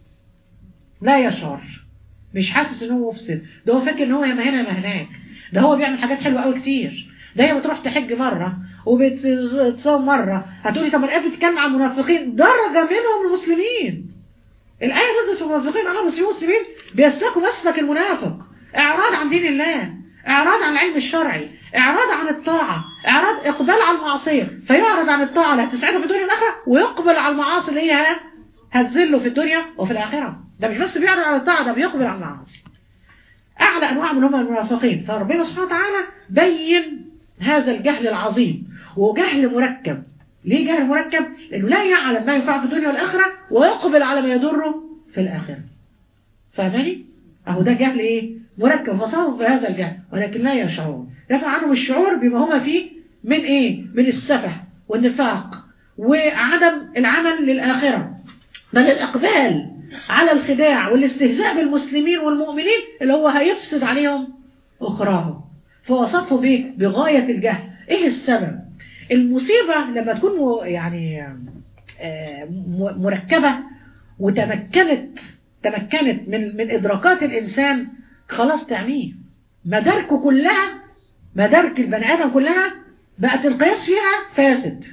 B: لا يشعر مش حاسس ان هو مفسد ده هو فاكر ان هو يا ما هنا يا ما هناك ده هو بيعمل حاجات حلوه قوي كتير ده هي بتروح تحج مره وبتصوم مره هتقولي طب الايه بتتكلم عن المنافقين درجه منهم المسلمين الايه نزلت في المنافقين اه بس في مسلمين بيسلكوا مسلك المنافق اعراض عن دين الله اعراض عن العلم الشرعي اعراض عن الطاعه اعراض اقبال على المعصيه فيعرض عن الطاعه اللي هتسعده في الدنيا والاخره ويقبل على المعاصي اللي هي هتذله في الدنيا وفي الاخره ده مش بس بيعرض على الطاعه ده بيقبل على المعاصي اعلى انواع من هم المنافقين فربنا سبحانه وتعالى بين هذا الجهل العظيم وجهل مركب ليه جهل مركب لانه لا يعلم ما ينفعه في الدنيا والاخره ويقبل على ما يضره في الاخره فاهماني اهو ده جهل ايه مركب فصاروا في هذا الجهل ولكن لا يشعرون دفع عنهم الشعور بما هما فيه من ايه من السفه والنفاق وعدم العمل للاخره بل الاقبال على الخداع والاستهزاء بالمسلمين والمؤمنين اللي هو هيفسد عليهم اخراهم فوصفه بايه بغايه الجهل ايه السبب المصيبه لما تكون م- يعني آه، م- مركبه وتمكنت تمكنت من من ادراكات الانسان خلاص تعميه مداركه كلها مدارك البني ادم كلها بقت القياس فيها فاسد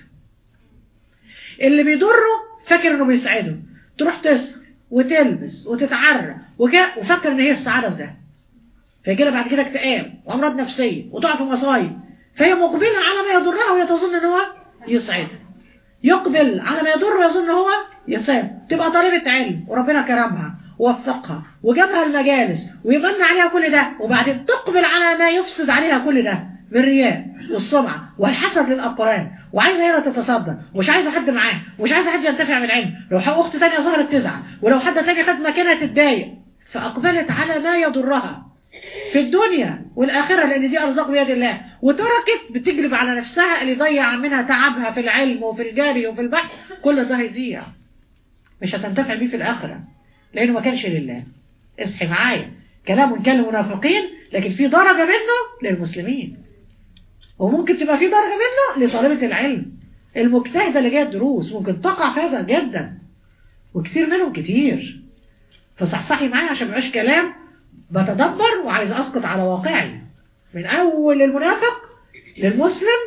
B: اللي بيضره فاكر انه بيسعده تروح تسهر وتلبس وتتعرى وكده وفاكر ان هي السعاده في ده فيجي لها بعد كده اكتئاب وامراض نفسيه وتقع في مصايب فهي مقبله على ما يضرها وهي تظن ان هو يسعدها يقبل على ما يضر ويظن ان هو يسعد تبقى طالبه علم وربنا كرمها ووفقها وجابها المجالس ويمن عليها كل ده وبعدين تقبل على ما يفسد عليها كل ده من الرياء والسمعه والحسد للاقران وعايزه هي اللي تتصدر ومش عايزه حد معاه ومش عايزه حد ينتفع من العلم لو اخت تانية ظهرت تزعل ولو حد تاني خد مكانها تتضايق فاقبلت على ما يضرها في الدنيا والآخرة لأن دي أرزاق بيد الله وتركت بتجلب على نفسها اللي ضيع منها تعبها في العلم وفي الجري وفي البحث كل ده هيضيع مش هتنتفع بيه في الآخرة لأنه ما كانش لله اصحي معايا كلام كان للمنافقين لكن في درجة منه للمسلمين وممكن تبقى في درجة منه لطالبة العلم المجتهدة اللي جايه الدروس ممكن تقع في هذا جدا وكثير منهم كتير فصحصحي معايا عشان ما يبقاش كلام بتدبر وعايز اسقط على واقعي من اول المنافق للمسلم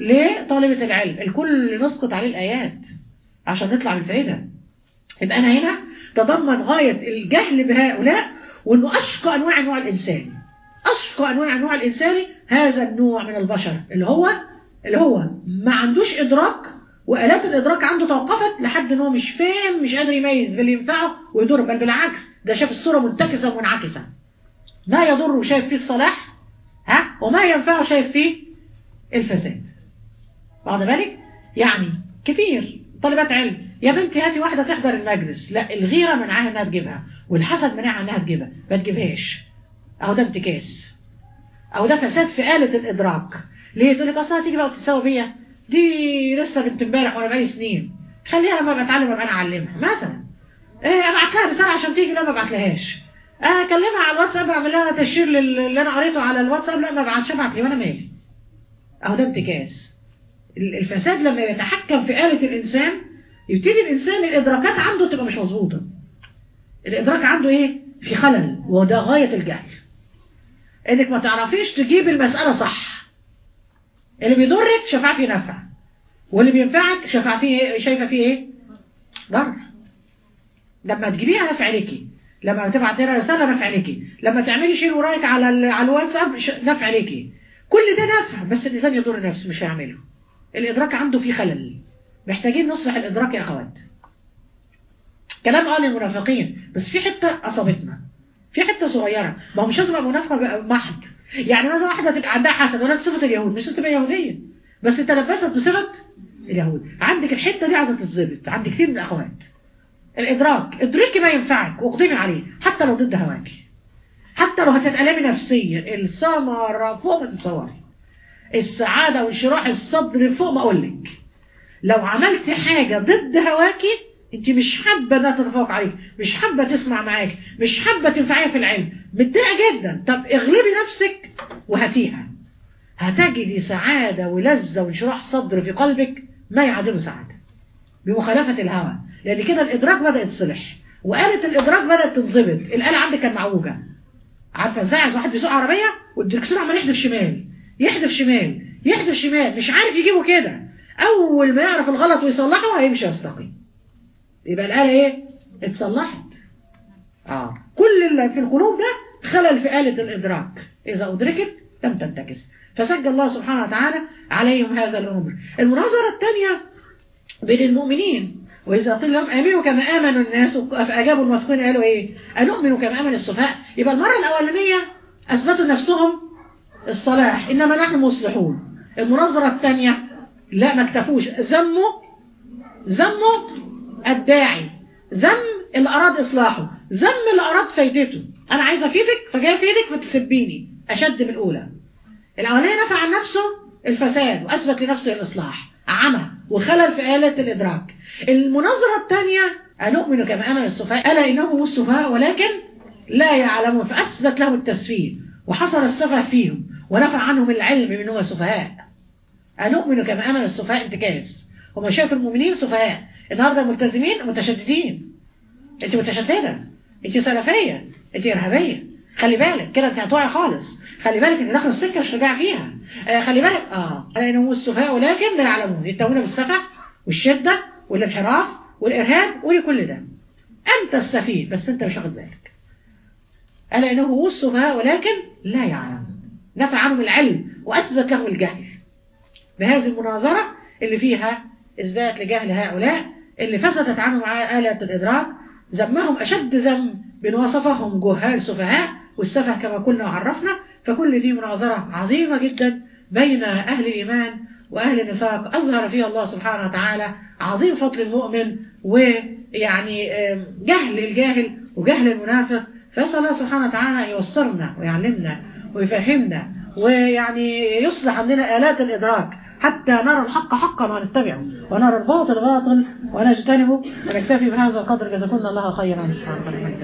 B: لطالبة العلم الكل نسقط عليه الايات عشان نطلع بالفائدة يبقى انا هنا تضمن غاية الجهل بهؤلاء وانه اشقى انواع انواع الانسان اشقى انواع انواع الانسان هذا النوع من البشر اللي هو اللي هو ما عندوش ادراك والات الادراك عنده توقفت لحد ان هو مش فاهم مش قادر يميز باللي ينفعه ويضر بل بالعكس ده شاف الصوره منتكسه ومنعكسه ما يضره شايف فيه الصلاح ها وما ينفعه شايف فيه الفساد واخد بالك يعني كتير طالبات علم يا بنتي هاتي واحده تحضر المجلس لا الغيره منعها انها تجيبها والحسد منعها انها تجيبها ما تجيبهاش اهو ده انتكاس او ده فساد في آلة الادراك ليه تقول لك اصلا هتيجي بقى وتتساوى بيا دي لسه بنت امبارح وانا بقالي سنين خليها لما بتعلم ابقى انا اعلمها مثلا ايه ابعت لها رساله عشان تيجي لا ما ابعتلهاش اه اكلمها على الواتساب اعمل لها تشير اللي انا قريته على الواتساب لا ما ابعتش ابعت لي وانا مالي اهو ده انتكاس الفساد لما يتحكم في آلة الانسان يبتدي الانسان الادراكات عنده تبقى مش مظبوطه الادراك عنده ايه في خلل وده غايه الجهل انك ما تعرفيش تجيب المساله صح اللي بيضرك شفاعة فيه نفع واللي بينفعك شفاعة فيه ايه شايفه فيه ايه ضر لما تجيبيها نفع ليكي لما تبعت لها رساله نفع ليكي لما تعملي شيء ورايك على ال... على الواتساب ش... نفع ليكي كل ده نفع بس الانسان يضر نفسه مش هيعمله الادراك عنده فيه خلل محتاجين نصلح الادراك يا اخوات كلام قال المنافقين بس في حته اصابتنا في حته صغيره ما هو مش لازم ابقى منافقه محض يعني مثلا واحده تبقى عندها حسد ولا صفه اليهود مش تبقى يهوديه بس تلبست بصفه اليهود عندك الحته دي عايزه تتظبط عند كتير من الاخوات الادراك ادركي ما ينفعك واقدمي عليه حتى لو ضد هواكي حتى لو هتتألمي نفسيا الثمره فوق ما تتصوري السعاده وانشراح الصدر فوق ما اقول لك لو عملت حاجه ضد هواكي انت مش حابه انها تتفوق عليك مش حابه تسمع معاك مش حابه تنفعيها في العلم متضايقه جدا طب اغلبي نفسك وهاتيها هتجدي سعادة ولذة وانشراح صدر في قلبك ما يعادله سعادة بمخالفة الهوى لأن كده الإدراك بدأ يتصلح وآلة الإدراك بدأت تنضبط الآلة عندك كان معوجة عارفة ازاي عايز واحد بيسوق عربية والدركسيون عمال يحدف شمال يحدف شمال يحدف شمال مش عارف يجيبه كده أول ما يعرف الغلط ويصلحه هيمشي يستقيم يبقى الآلة إيه؟ اتصلحت آه كل اللي في القلوب ده خلل في آلة الإدراك إذا أدركت لم تنتكس فسجل الله سبحانه وتعالى عليهم هذا الأمر المناظرة الثانية بين المؤمنين وإذا قيل لهم آمنوا كما آمنوا الناس فأجابوا المنافقين قالوا إيه؟ أنؤمن كما آمن السفهاء يبقى المرة الأولانية أثبتوا نفسهم الصلاح إنما نحن مصلحون المناظرة الثانية لا ما اكتفوش ذموا ذموا الداعي ذم اللي أراد إصلاحه ذم اللي أراد فايدته أنا عايز أفيدك فجاي أفيدك فتسبيني أشد من الأولى الأولانية نفع عن نفسه الفساد وأثبت لنفسه الإصلاح عمى وخلل في آلة الإدراك المناظرة الثانية أنؤمن كما آمن السفهاء ألا إنهم السفهاء ولكن لا يعلمون فأثبت لهم التسفيه وحصل السفه فيهم ونفع عنهم العلم من هو سفهاء أنؤمن كما آمن السفهاء انتكاس هم شايف المؤمنين سفهاء النهارده ملتزمين متشددين انت متشدده انت سلفيه انت ارهابيه خلي بالك كده انت هتقعي خالص خلي بالك انت داخله السكه مش راجعه فيها آه خلي بالك اه لانهم السفهاء ولكن لا يعلمون يتهمون بالسفه والشده والانحراف والارهاب ولكل ده انت السفيه بس انت مش واخد بالك الا انه هو السفهاء ولكن لا يعلمون نفع عنهم العلم واثبت لهم الجهل بهذه المناظره اللي فيها اثبات لجهل هؤلاء اللي فسدت عنهم آلة الإدراك ذمهم أشد ذم بأن وصفهم جهال سفهاء والسفه كما قلنا وعرفنا فكل دي مناظرة عظيمة جدا بين أهل الإيمان وأهل النفاق أظهر فيها الله سبحانه وتعالى عظيم فضل المؤمن ويعني جهل الجاهل وجهل المنافق فأسأل الله سبحانه وتعالى أن يوصرنا ويعلمنا ويفهمنا ويعني يصلح عندنا آلات الإدراك حتى نرى الحق حقا ونتبعه ونرى الباطل باطل ونجتنبه ونكتفي بهذا القدر جزاكم الله خيرا سبحانه وتعالى